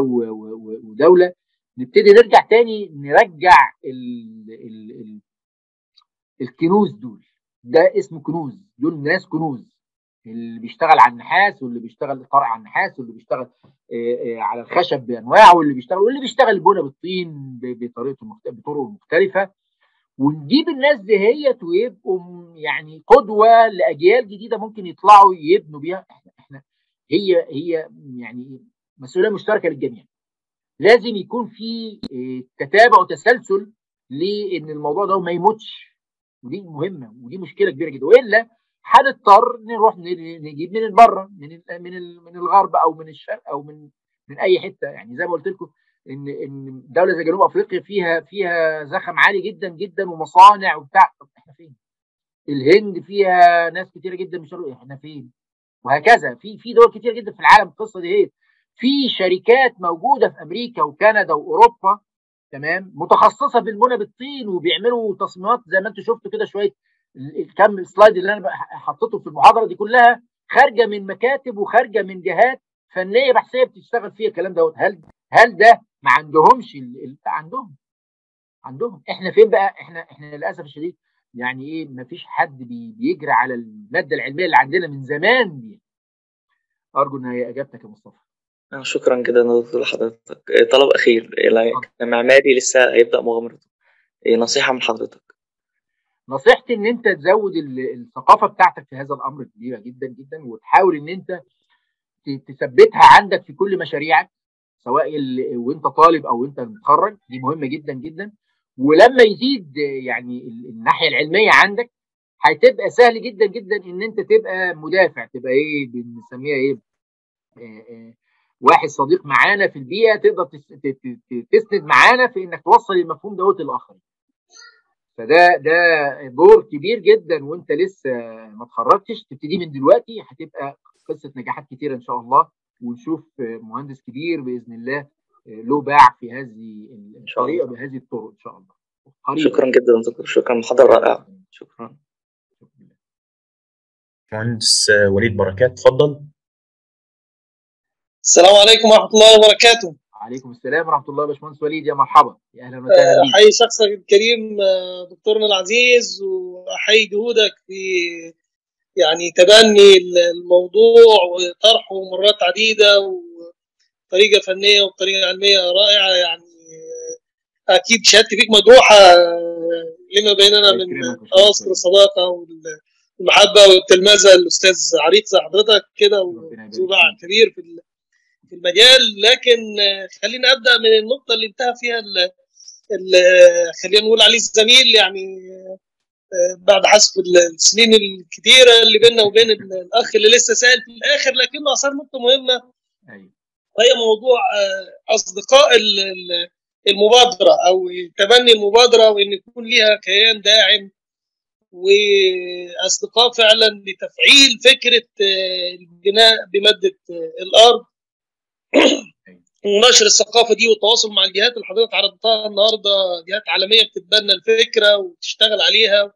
ودوله نبتدي نرجع تاني نرجع ال ال ال الكنوز دول ده اسمه كنوز دول ناس كنوز اللي بيشتغل على النحاس واللي بيشتغل طرق على النحاس واللي بيشتغل على الخشب بانواعه واللي بيشتغل واللي بيشتغل البنى بالطين بطريقته بطرق مختلفه ونجيب الناس دهيت ويبقوا يعني قدوه لاجيال جديده ممكن يطلعوا يبنوا بيها احنا احنا هي هي يعني مسؤوليه مشتركه للجميع لازم يكون في تتابع وتسلسل لان الموضوع ده ما يموتش ودي مهمه ودي مشكله كبيره جدا والا هنضطر نروح نجيب من بره من من من الغرب او من الشرق او من من اي حته يعني زي ما قلت لكم ان ان دوله زي جنوب افريقيا فيها فيها زخم عالي جدا جدا ومصانع وبتاع طب احنا فين؟ الهند فيها ناس كتيره جدا مش احنا فين؟ وهكذا في في دول كتيره جدا في العالم القصه دي هي في شركات موجوده في امريكا وكندا واوروبا تمام متخصصه بالبنى بالطين وبيعملوا تصميمات زي ما انتم شفتوا كده شويه الكم السلايد اللي انا حطيته في المحاضره دي كلها خارجه من مكاتب وخارجه من جهات فنيه بحثيه بتشتغل فيها الكلام دوت هل هل ده ما عندهمش ال... عندهم عندهم احنا فين بقى احنا احنا للاسف الشديد يعني ايه ما فيش حد بي... بيجري على الماده العلميه اللي عندنا من زمان دي ارجو ان هي اجابتك يا مصطفى شكرا جدا يا دكتور لحضرتك طلب اخير معماري لسه هيبدا مغامرته نصيحه من حضرتك نصيحتي ان انت تزود الثقافه بتاعتك في هذا الامر كبيره جدا جدا وتحاول ان انت تثبتها عندك في كل مشاريعك سواء وانت طالب او انت متخرج دي مهمه جدا جدا ولما يزيد يعني الناحيه العلميه عندك هتبقى سهل جدا جدا ان انت تبقى مدافع تبقى ايه بنسميها ايه آه آه واحد صديق معانا في البيئه تقدر تسند معانا في انك توصل المفهوم دوت للاخرين فده ده دور كبير جدا وانت لسه ما اتخرجتش تبتدي من دلوقتي هتبقى قصه نجاحات كتيره ان شاء الله ونشوف مهندس كبير باذن الله له باع في هذه الطريقه بهذه الطرق ان شاء الله قريبا. شكرا جدا دكتور شكرا محاضره رائعه شكرا مهندس وليد بركات اتفضل السلام عليكم ورحمه الله وبركاته وعليكم السلام ورحمه الله يا باشمهندس وليد يا مرحبا يا اهلا وسهلا بيك احيي شخصك الكريم دكتورنا العزيز واحيي جهودك في يعني تبني الموضوع وطرحه مرات عديده وطريقه فنيه وبطريقه علميه رائعه يعني اكيد شهادتي فيك مجروحه لما بيننا من اواصر الصداقه والمحبه والتلمذه الاستاذ عريق زي حضرتك كده وذو باع كبير في في المجال لكن خلينا ابدا من النقطه اللي انتهى فيها ال خلينا نقول عليه الزميل يعني بعد حسب السنين الكثيره اللي بيننا وبين الاخ اللي لسه سائل في الاخر لكنه اثار نقطه مهمه وهي موضوع اصدقاء المبادره او تبني المبادره وان يكون ليها كيان داعم واصدقاء فعلا لتفعيل فكره البناء بماده الارض ونشر الثقافه دي والتواصل مع الجهات اللي حضرتك عرضتها النهارده جهات عالميه بتتبنى الفكره وتشتغل عليها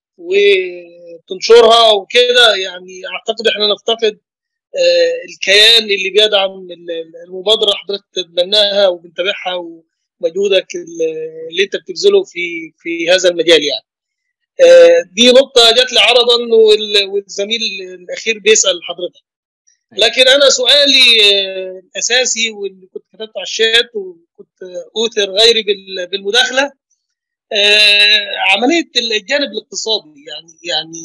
وتنشرها وكده يعني اعتقد احنا نفتقد الكيان اللي بيدعم المبادره حضرتك تتبناها وبنتابعها ومجهودك اللي انت بتبذله في في هذا المجال يعني. دي نقطه جات لي عرضا والزميل الاخير بيسال حضرتك لكن انا سؤالي الاساسي واللي كنت كتبته على الشات وكنت اوثر غيري بالمداخله عمليه الجانب الاقتصادي يعني يعني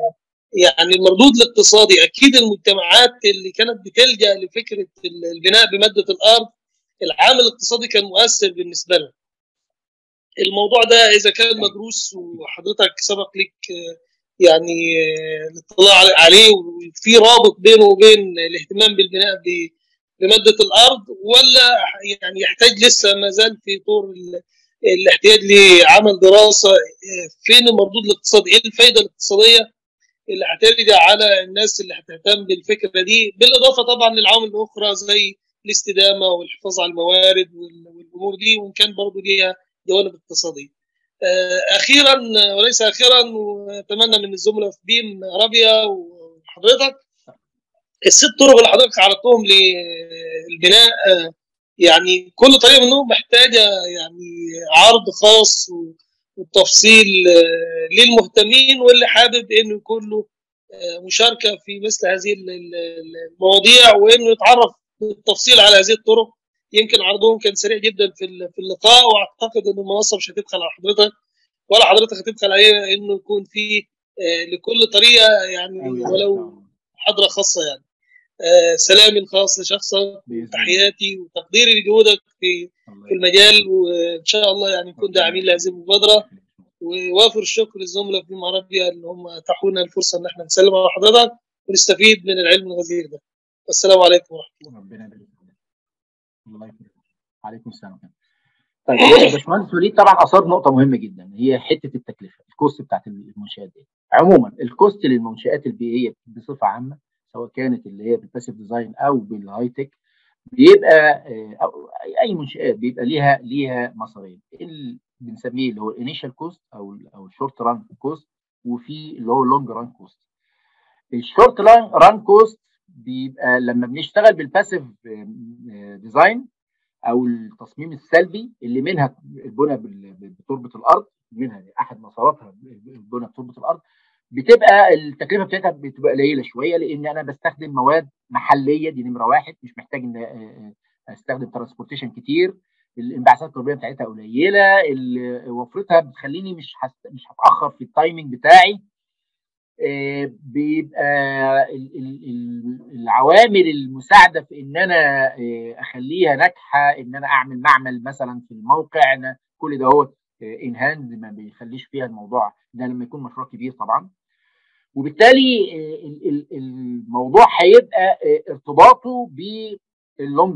يعني المردود الاقتصادي اكيد المجتمعات اللي كانت بتلجا لفكره البناء بماده الارض العامل الاقتصادي كان مؤثر بالنسبه لها الموضوع ده اذا كان مدروس وحضرتك سبق لك يعني الاطلاع عليه وفي رابط بينه وبين الاهتمام بالبناء بماده الارض ولا يعني يحتاج لسه ما زال في طور الاحتياج لعمل دراسه فين المردود الاقتصادي ايه الفائده الاقتصاديه اللي هترجع على الناس اللي هتهتم بالفكره دي بالاضافه طبعا للعوامل الاخرى زي الاستدامه والحفاظ على الموارد والامور دي وان كان برضه ليها جوانب اقتصاديه. اخيرا وليس اخيرا واتمنى من الزملاء في بيم ارابيا وحضرتك الست طرق اللي حضرتك عرضتهم للبناء يعني كل طريقه منهم محتاجه يعني عرض خاص والتفصيل للمهتمين واللي حابب انه يكون له مشاركه في مثل هذه المواضيع وانه يتعرف بالتفصيل على هذه الطرق يمكن عرضهم كان سريع جدا في في اللقاء واعتقد ان المنصه مش هتبخل على حضرتك ولا حضرتك هتبخل علينا انه يكون في لكل طريقه يعني ولو محاضره خاصه يعني سلامي الخاص لشخصك وتحياتي وتقديري لجهودك في في المجال وان شاء الله يعني نكون داعمين لهذه المبادره ووافر الشكر للزملاء في عربيا ان هم اتاحوا لنا الفرصه ان احنا نسلم على حضرتك ونستفيد من العلم الغزير ده والسلام عليكم ورحمه الله ربنا يبارك الله يكرمك عليكم السلام طيب يا باشمهندس وليد طبعا اثار نقطه مهمه جدا هي حته التكلفه الكوست بتاعت المنشات دي عموما الكوست للمنشات البيئيه بصفه عامه سواء كانت اللي هي بالباسيف ديزاين او بالهاي تك بيبقى أو اي منشات بيبقى ليها ليها مصارين اللي بنسميه اللي هو الانيشال كوست او او الشورت ران كوست وفي اللي هو اللونج ران كوست الشورت ران كوست بيبقى لما بنشتغل بالباسيف ديزاين او التصميم السلبي اللي منها البنى بتربه الارض منها احد مساراتها البنى بتربه الارض بتبقى التكلفه بتاعتها بتبقى قليله شويه لان انا بستخدم مواد محليه دي نمره واحد مش محتاج ان استخدم ترانسبورتيشن كتير الانبعاثات الكربونيه بتاعتها قليله وفرتها بتخليني مش هست... مش هتاخر في التايمنج بتاعي بيبقى العوامل المساعده في ان انا اخليها ناجحه ان انا اعمل معمل مثلا في الموقع أنا كل ده هو ان هاند ما بيخليش فيها الموضوع ده لما يكون مشروع كبير طبعا وبالتالي الموضوع هيبقى ارتباطه باللونج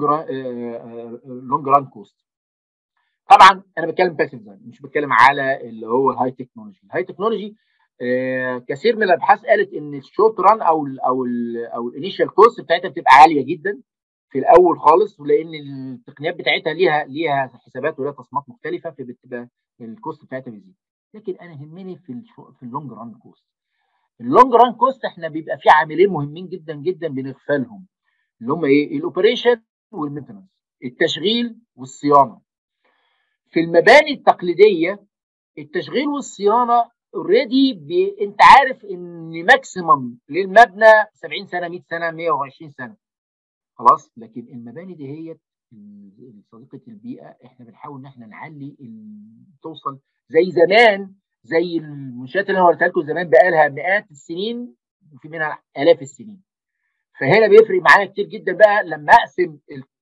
لونج ران كوست طبعا انا بتكلم باسيف ديزاين مش بتكلم على اللي هو الهاي تكنولوجي الهاي تكنولوجي كثير من الابحاث قالت ان الشورت ران او ال او ال او الانيشال كوست بتاعتها بتبقى عاليه جدا في الاول خالص لان التقنيات بتاعتها ليها ليها حسابات وليها تصميمات مختلفه فبتبقى الكوست بتاعتها بيزيد لكن انا يهمني في في اللونج ران كوست اللونج ران كوست احنا بيبقى في عاملين مهمين جدا جدا بنغفلهم اللي هم ايه الاوبريشن والمينتنس التشغيل والصيانه في المباني التقليديه التشغيل والصيانه اوريدي انت عارف ان ماكسيمم للمبنى 70 سنه 100 سنه 120 سنه خلاص لكن المباني دي هي صديقه البيئه احنا بنحاول ان احنا نعلي توصل زي زمان زي المنشات اللي انا قلتها لكم زمان بقى لها مئات السنين وفي منها الاف السنين فهنا بيفرق معايا كتير جدا بقى لما اقسم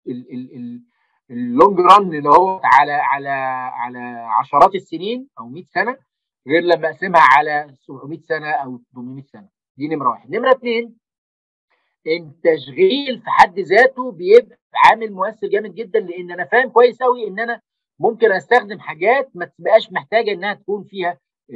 اللونج ران اللي هو على على على عشرات السنين او 100 سنه غير لما اقسمها على 700 سنه او 800 سنه دي نمره واحد نمره اثنين التشغيل في حد ذاته بيبقى عامل مؤثر جامد جدا لان انا فاهم كويس قوي ان انا ممكن استخدم حاجات ما تبقاش محتاجه انها تكون فيها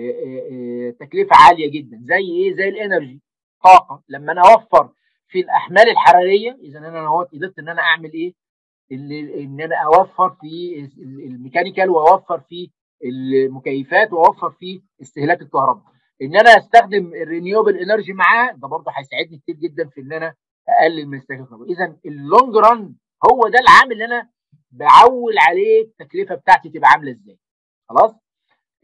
تكلفه عاليه جدا زي ايه زي الانرجي طاقه لما انا اوفر في الاحمال الحراريه اذا انا هو قدرت ان انا اعمل ايه اللي ان انا اوفر في الميكانيكال واوفر في المكيفات واوفر في استهلاك الكهرباء ان انا استخدم الرينيوبل انرجي معاه ده برضه هيساعدني كتير جدا في ان انا اقلل من استهلاك الكهرباء اذا اللونج ران هو ده العامل اللي انا بعول عليه التكلفه بتاعتي تبقى عامله ازاي خلاص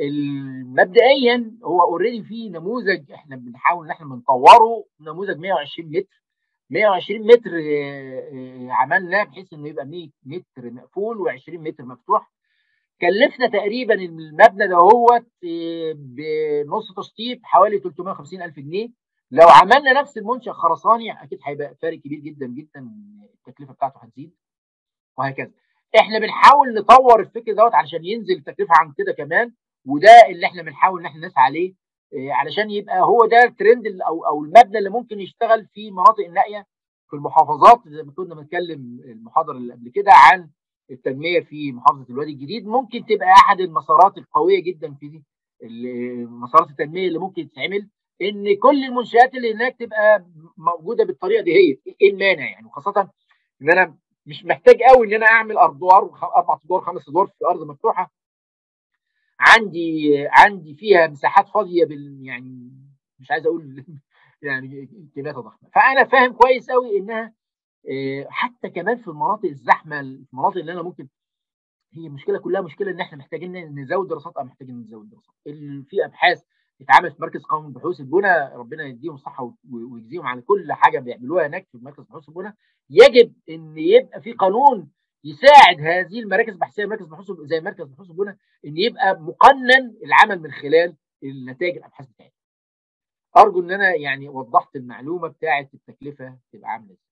مبدئيا هو اوريدي في نموذج احنا بنحاول ان احنا بنطوره نموذج 120 متر 120 متر عملناه بحيث انه يبقى 100 متر مقفول و20 متر مفتوح كلفنا تقريبا المبنى ده هو بنص تشطيب حوالي 350 الف جنيه لو عملنا نفس المنشا خرساني اكيد هيبقى فارق كبير جدا جدا التكلفه بتاعته هتزيد وهكذا احنا بنحاول نطور الفكر دوت علشان ينزل التكلفه عن كده كمان وده اللي احنا بنحاول ان احنا نسعى عليه علشان يبقى هو ده الترند او او المبنى اللي ممكن يشتغل في مناطق النائيه في المحافظات زي ما كنا بنتكلم المحاضره اللي قبل كده عن التنميه في محافظه الوادي الجديد ممكن تبقى احد المسارات القويه جدا في دي مسارات التنميه اللي ممكن تتعمل ان كل المنشات اللي هناك تبقى موجوده بالطريقه دي هي ايه المانع يعني وخاصه ان انا مش محتاج قوي ان انا اعمل ادوار اربع ادوار خمس ادوار في ارض مفتوحه عندي عندي فيها مساحات فاضيه بال يعني مش عايز اقول يعني كميات ضخمه فانا فاهم كويس قوي انها حتى كمان في المناطق الزحمه المناطق اللي انا ممكن هي المشكله كلها مشكله ان احنا محتاجين نزود دراسات او محتاجين نزود دراسات في ابحاث اتعملت في مركز قومي بحوث البنى ربنا يديهم الصحه ويجزيهم على كل حاجه بيعملوها هناك في مركز بحوث البنى يجب ان يبقى في قانون يساعد هذه المراكز البحثيه مركز بحوث زي مركز بحوث البنى ان يبقى مقنن العمل من خلال النتائج الابحاث بتاعتها. ارجو ان انا يعني وضحت المعلومه بتاعه التكلفه تبقى عامله ازاي.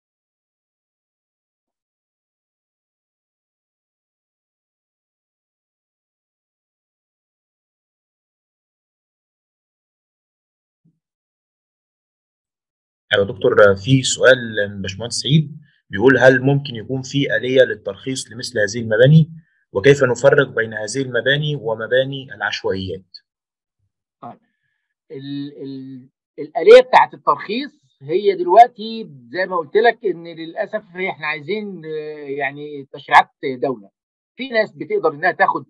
يا دكتور في سؤال من باشمهندس سعيد بيقول هل ممكن يكون في آلية للترخيص لمثل هذه المباني وكيف نفرق بين هذه المباني ومباني العشوائيات؟ طيب ال ال الآلية بتاعت الترخيص هي دلوقتي زي ما قلت لك ان للاسف هي احنا عايزين يعني تشريعات دوله في ناس بتقدر انها تاخد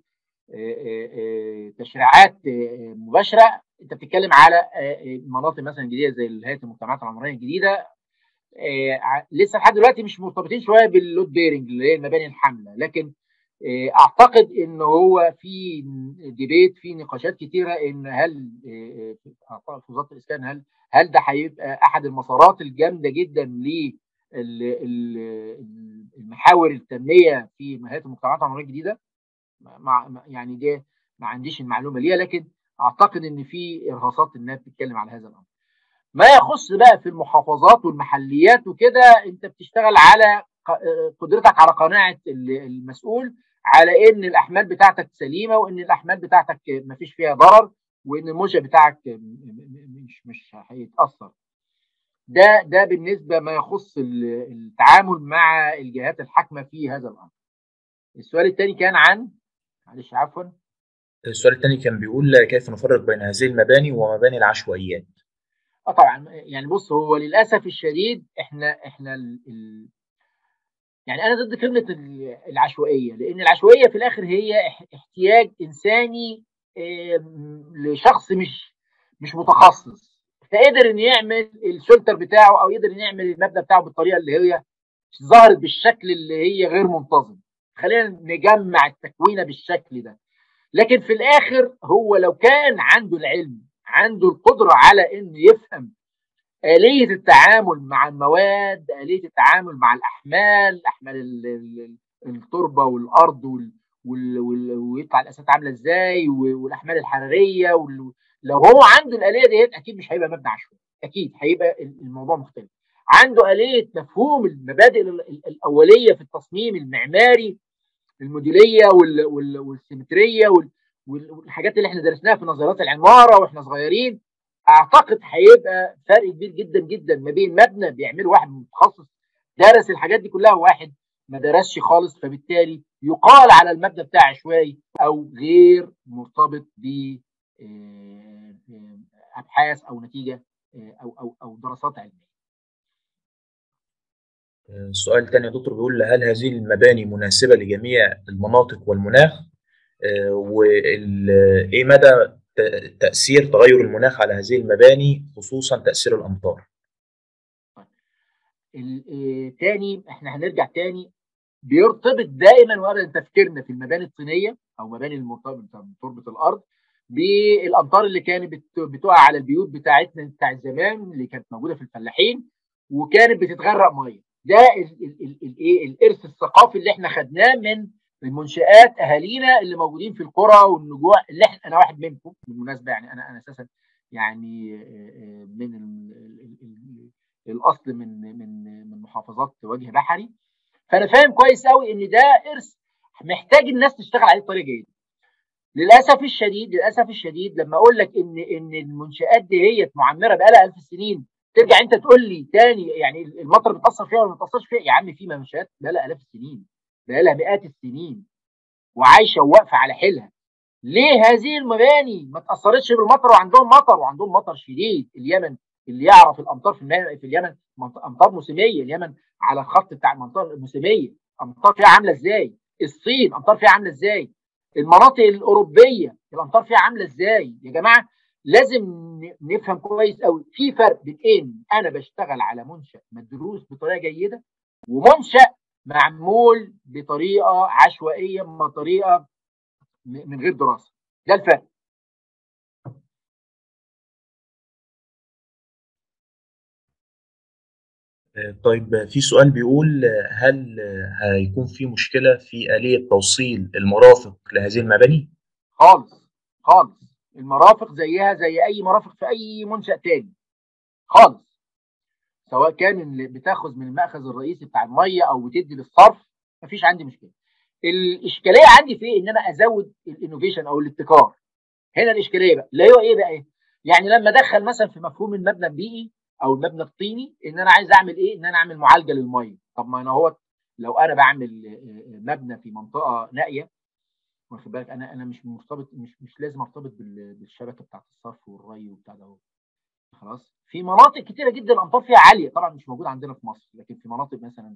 تشريعات مباشره انت بتتكلم على مناطق مثلا جديده زي هيئه المجتمعات العمرانيه الجديده لسه لحد دلوقتي مش مرتبطين شويه باللود بيرنج اللي هي المباني الحامله لكن اعتقد ان هو في ديبيت في نقاشات كتيره ان هل في وزاره الاسكان هل هل ده هيبقى احد المسارات الجامده جدا ل المحاور التنميه في هيئه المجتمعات العمرانيه الجديده مع يعني دي ما عنديش المعلومه ليها لكن اعتقد ان في ارهاصات انها بتتكلم على هذا الامر. ما يخص بقى في المحافظات والمحليات وكده انت بتشتغل على قدرتك على قناعه المسؤول على ان الاحمال بتاعتك سليمه وان الاحمال بتاعتك ما فيش فيها ضرر وان المنشا بتاعك مش مش هيتاثر. ده ده بالنسبه ما يخص التعامل مع الجهات الحاكمه في هذا الامر. السؤال الثاني كان عن معلش عفوا السؤال الثاني كان بيقول كيف نفرق بين هذه المباني ومباني العشوائيات اه طبعا يعني بص هو للاسف الشديد احنا احنا ال ال يعني انا ضد كلمه العشوائيه لان العشوائيه في الاخر هي احتياج انساني لشخص مش مش متخصص فقدر انه يعمل الشلتر بتاعه او يقدر انه يعمل المبنى بتاعه بالطريقه اللي هي ظهرت بالشكل اللي هي غير منتظم خلينا نجمع التكوينه بالشكل ده لكن في الاخر هو لو كان عنده العلم عنده القدره على انه يفهم آلية التعامل مع المواد آلية التعامل مع الأحمال أحمال التربة والأرض وال... وال... وال... ويطلع الأسات عاملة إزاي والأحمال الحرارية وال... لو هو عنده الآلية ديت أكيد مش هيبقى مبنى عشوائي أكيد هيبقى الموضوع مختلف عنده آلية مفهوم المبادئ الأولية في التصميم المعماري الموديلية وال... وال... والسيمترية وال... والحاجات اللي احنا درسناها في نظريات العمارة واحنا صغيرين اعتقد هيبقى فرق كبير جدا جدا ما بين مبنى بيعمله واحد متخصص درس الحاجات دي كلها وواحد ما درسش خالص فبالتالي يقال على المبنى بتاع عشوائي او غير مرتبط ب ابحاث او نتيجه او او او دراسات علميه. السؤال الثاني يا دكتور بيقول هل هذه المباني مناسبه لجميع المناطق والمناخ؟ وايه مدى تأثير تغير المناخ على هذه المباني خصوصا تأثير الأمطار تاني احنا هنرجع تاني بيرتبط دائما وابدا تفكيرنا في المباني الطينيه او مباني المرتبطه بتربه الارض بالامطار اللي كانت بتقع على البيوت بتاعتنا بتاع زمان اللي كانت موجوده في الفلاحين وكانت بتتغرق ميه ده الايه الارث الثقافي اللي احنا خدناه من من منشات اهالينا اللي موجودين في القرى والنجوع اللي احنا انا واحد منكم بالمناسبه يعني انا انا اساسا يعني من الاصل من من من محافظات وجه بحري فانا فاهم كويس قوي ان ده ارث محتاج الناس تشتغل عليه بطريقه جيده للاسف الشديد للاسف الشديد لما اقول لك ان ان المنشات دي هي معمره بقى لها 1000 سنين ترجع انت تقول لي تاني يعني المطر بتاثر فيها ولا ما بتاثرش فيها يا عم في منشات بقى لها الاف السنين بقى لها مئات السنين وعايشه وواقفه على حيلها ليه هذه المباني ما تاثرتش بالمطر وعندهم مطر وعندهم مطر شديد اليمن اللي يعرف الامطار في في اليمن امطار موسميه اليمن على الخط بتاع الامطار الموسميه امطار فيها عامله ازاي الصين امطار فيها عامله ازاي المناطق الاوروبيه الامطار فيها عامله ازاي يا جماعه لازم نفهم كويس قوي في فرق بين ان انا بشتغل على منشا مدروس بطريقه جيده ومنشا معمول بطريقه عشوائيه بطريقه من غير دراسه ده الفرق طيب في سؤال بيقول هل هيكون في مشكلة في آلية توصيل المرافق لهذه المباني؟ خالص خالص المرافق زيها زي أي مرافق في أي منشأ تاني خالص سواء كان اللي بتاخذ من المأخذ الرئيسي بتاع المية أو بتدي للصرف مفيش عندي مشكلة الإشكالية عندي في إيه؟ إن أنا أزود الإنوفيشن أو الابتكار هنا الإشكالية بقى اللي هو إيه بقى إيه؟ يعني لما أدخل مثلا في مفهوم المبنى البيئي او المبنى الطيني ان انا عايز اعمل ايه ان انا اعمل معالجه للميه طب ما انا هو لو انا بعمل مبنى في منطقه نائيه واخد بالك انا انا مش مرتبط مش مش لازم ارتبط بالشبكه بتاعت الصرف والري وبتاع ده خلاص في مناطق كتيره جدا الامطار فيها عاليه طبعا مش موجوده عندنا في مصر لكن في مناطق مثلا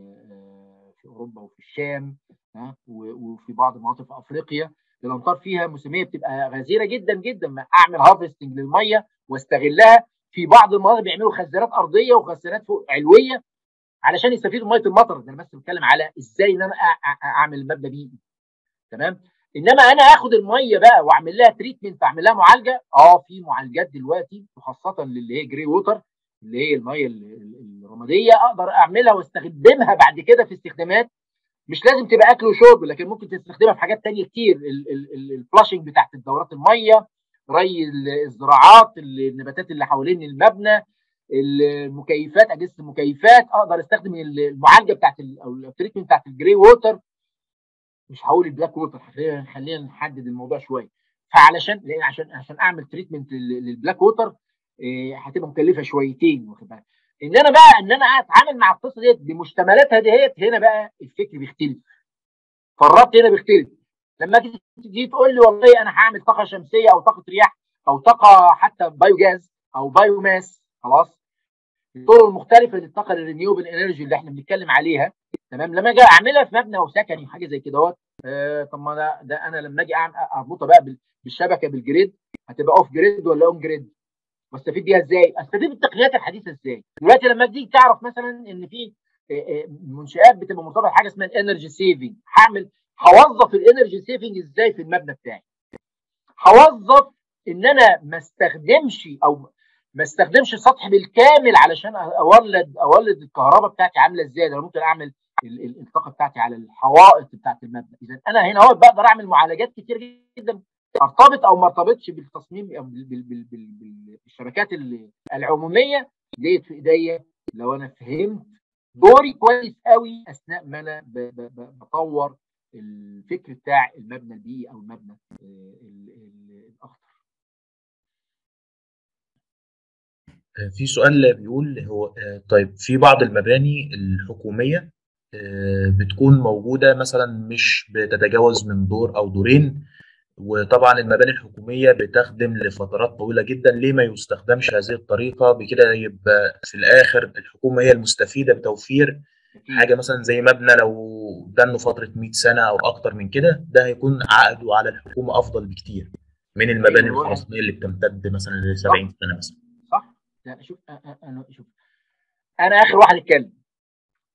في اوروبا وفي الشام وفي بعض المناطق في افريقيا الامطار فيها موسميه بتبقى غزيره جدا جدا اعمل هارفستنج للميه واستغلها في بعض المناطق بيعملوا خزانات ارضيه وخزانات فوق علويه علشان يستفيدوا ميه المطر ده انا بس بتكلم على ازاي ان انا اعمل مبنى بيئي تمام انما انا اخد الميه بقى واعمل لها تريتمنت اعمل لها معالجه اه في معالجات دلوقتي وخاصه اللي هي جري ووتر اللي هي الميه الرماديه اقدر اعملها واستخدمها بعد كده في استخدامات مش لازم تبقى اكل وشرب لكن ممكن تستخدمها في حاجات تانية كتير الفلاشنج بتاعت الدورات الميه ري الزراعات النباتات اللي حوالين المبنى المكيفات اجهزه المكيفات اقدر استخدم المعالجه بتاعت او التريتمنت بتاعت الجري ووتر مش هقول البلاك ووتر خلينا نحدد الموضوع شويه فعلشان لان عشان عشان اعمل تريتمنت للبلاك ووتر هتبقى مكلفه شويتين واخد بالك ان انا بقى ان انا اتعامل مع القصه ديت بمشتملاتها ديت هنا بقى الفكر بيختلف فالربط هنا بيختلف لما تيجي تقول لي والله انا هعمل طاقه شمسيه او طاقه رياح او طاقه حتى بايو جاز او بايو ماس خلاص الطرق المختلفه للطاقه الرينيوبل انرجي اللي احنا بنتكلم عليها تمام لما اجي اعملها في مبنى او سكني حاجه زي كده اهوت آه طب ما ده, ده انا لما اجي اربطها بقى بالشبكه بالجريد هتبقى اوف جريد ولا اون جريد واستفيد بيها ازاي؟ استفيد بالتقنيات الحديثه ازاي؟ دلوقتي لما تيجي تعرف مثلا ان في منشات بتبقى مرتبطه بحاجه اسمها الانرجي سيفنج هعمل هوظف الانرجي سيفنج ازاي في المبنى بتاعي هوظف ان انا ما استخدمش او ما استخدمش السطح بالكامل علشان اولد اولد الكهرباء بتاعتي عامله ازاي ده انا ممكن اعمل الطاقه بتاعتي على الحوائط بتاعت المبنى اذا انا هنا اهو بقدر اعمل معالجات كتير جدا ارتبط او ما ارتبطش بالتصميم او بالشبكات العموميه ديت في ايديا لو انا فهمت دوري كويس قوي اثناء ما انا بطور الفكر بتاع المبنى البيئي او المبنى الاخضر في سؤال بيقول هو طيب في بعض المباني الحكوميه بتكون موجوده مثلا مش بتتجاوز من دور او دورين وطبعا المباني الحكوميه بتخدم لفترات طويله جدا ليه ما يستخدمش هذه الطريقه بكده يبقى في الاخر الحكومه هي المستفيده بتوفير حاجه مثلا زي مبنى لو دنه فتره 100 سنه او اكتر من كده ده هيكون عقده على الحكومه افضل بكتير من المباني الخرسانيه اللي بتمتد مثلا ل 70 سنه مثلا صح لا شوف انا شوف انا اخر واحد اتكلم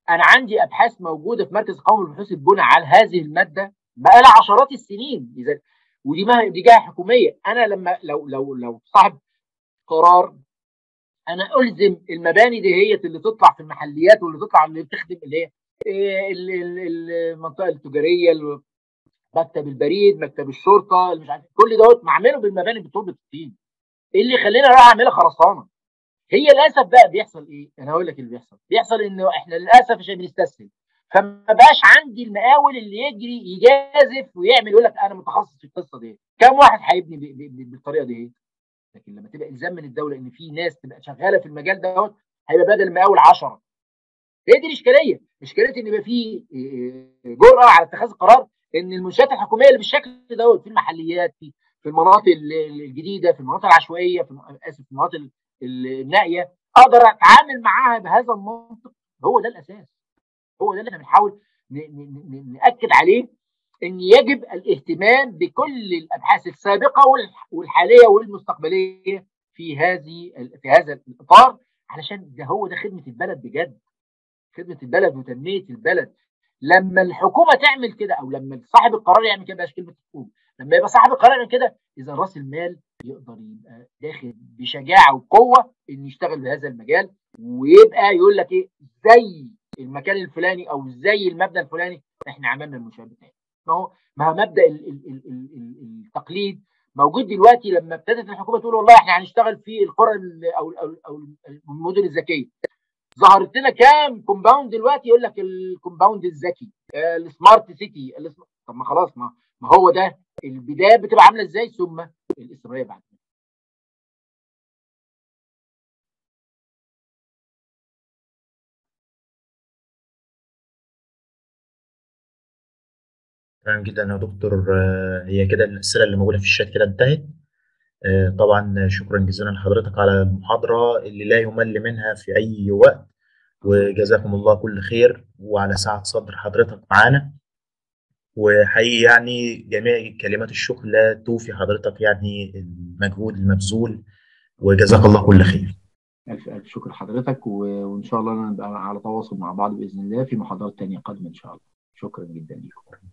انا عندي ابحاث موجوده في مركز قومي لبحوث البناء على هذه الماده بقى لها عشرات السنين اذا ودي ما دي جهه حكوميه انا لما لو لو لو صاحب قرار انا الزم المباني دي هي اللي تطلع في المحليات واللي تطلع اللي بتخدم اللي هي المنطقه التجاريه مكتب البريد مكتب الشرطه اللي مش عارف كل دوت معمله بالمباني بتربه الطين ايه اللي يخليني اروح اعملها خرسانه هي للاسف بقى بيحصل ايه انا هقول لك اللي بيحصل بيحصل انه احنا للاسف عشان بنستسهل فما بقاش عندي المقاول اللي يجري يجازف ويعمل يقول لك انا متخصص في القصه دي كم واحد هيبني بالطريقه دي لكن لما تبقى الزام من الدوله ان في ناس تبقى شغاله في المجال دوت هيبقى بدل المقاول 10 هي دي الاشكاليه اشكاليه ان يبقى في جرأه على اتخاذ القرار ان المنشات الحكوميه اللي بالشكل دوت في المحليات في في المناطق الجديده في المناطق العشوائيه في اسف في المناطق النائيه اقدر اتعامل معاها بهذا المنطق هو ده الاساس هو ده اللي احنا بنحاول ناكد عليه ان يجب الاهتمام بكل الابحاث السابقه والحاليه والمستقبليه في هذه في هذا الاطار علشان ده هو ده خدمه البلد بجد خدمه البلد وتنميه البلد لما الحكومه تعمل كده او لما صاحب القرار يعمل كده مش كلمه حكومه لما يبقى صاحب القرار يعمل كده اذا راس المال يقدر يبقى داخل بشجاعه وقوه انه يشتغل بهذا المجال ويبقى يقول لك ايه زي المكان الفلاني او زي المبنى الفلاني احنا عملنا المنشاه بتاعتنا ما هو ما هو مبدا ال ال ال ال التقليد موجود دلوقتي لما ابتدت الحكومه تقول والله احنا هنشتغل في القرى او او او المدن الذكيه ظهرت لنا كام كومباوند دلوقتي يقول لك الكومباوند الذكي السمارت سيتي طب ما خلاص ما ما هو ده البدايه بتبقى عامله ازاي ثم الاستمراريه بعد تمام جدا يا دكتور هي كده الاسئله اللي موجوده في الشات كده انتهت طبعا شكرا جزيلا لحضرتك على المحاضره اللي لا يمل منها في اي وقت وجزاكم الله كل خير وعلى سعه صدر حضرتك معانا وحقيقي يعني جميع كلمات الشكر لا توفي حضرتك يعني المجهود المبذول وجزاك الله كل خير ألف ألف شكر لحضرتك وإن شاء الله نبقى على تواصل مع بعض بإذن الله في محاضرات تانية قادمة إن شاء الله شكرا جدا لكم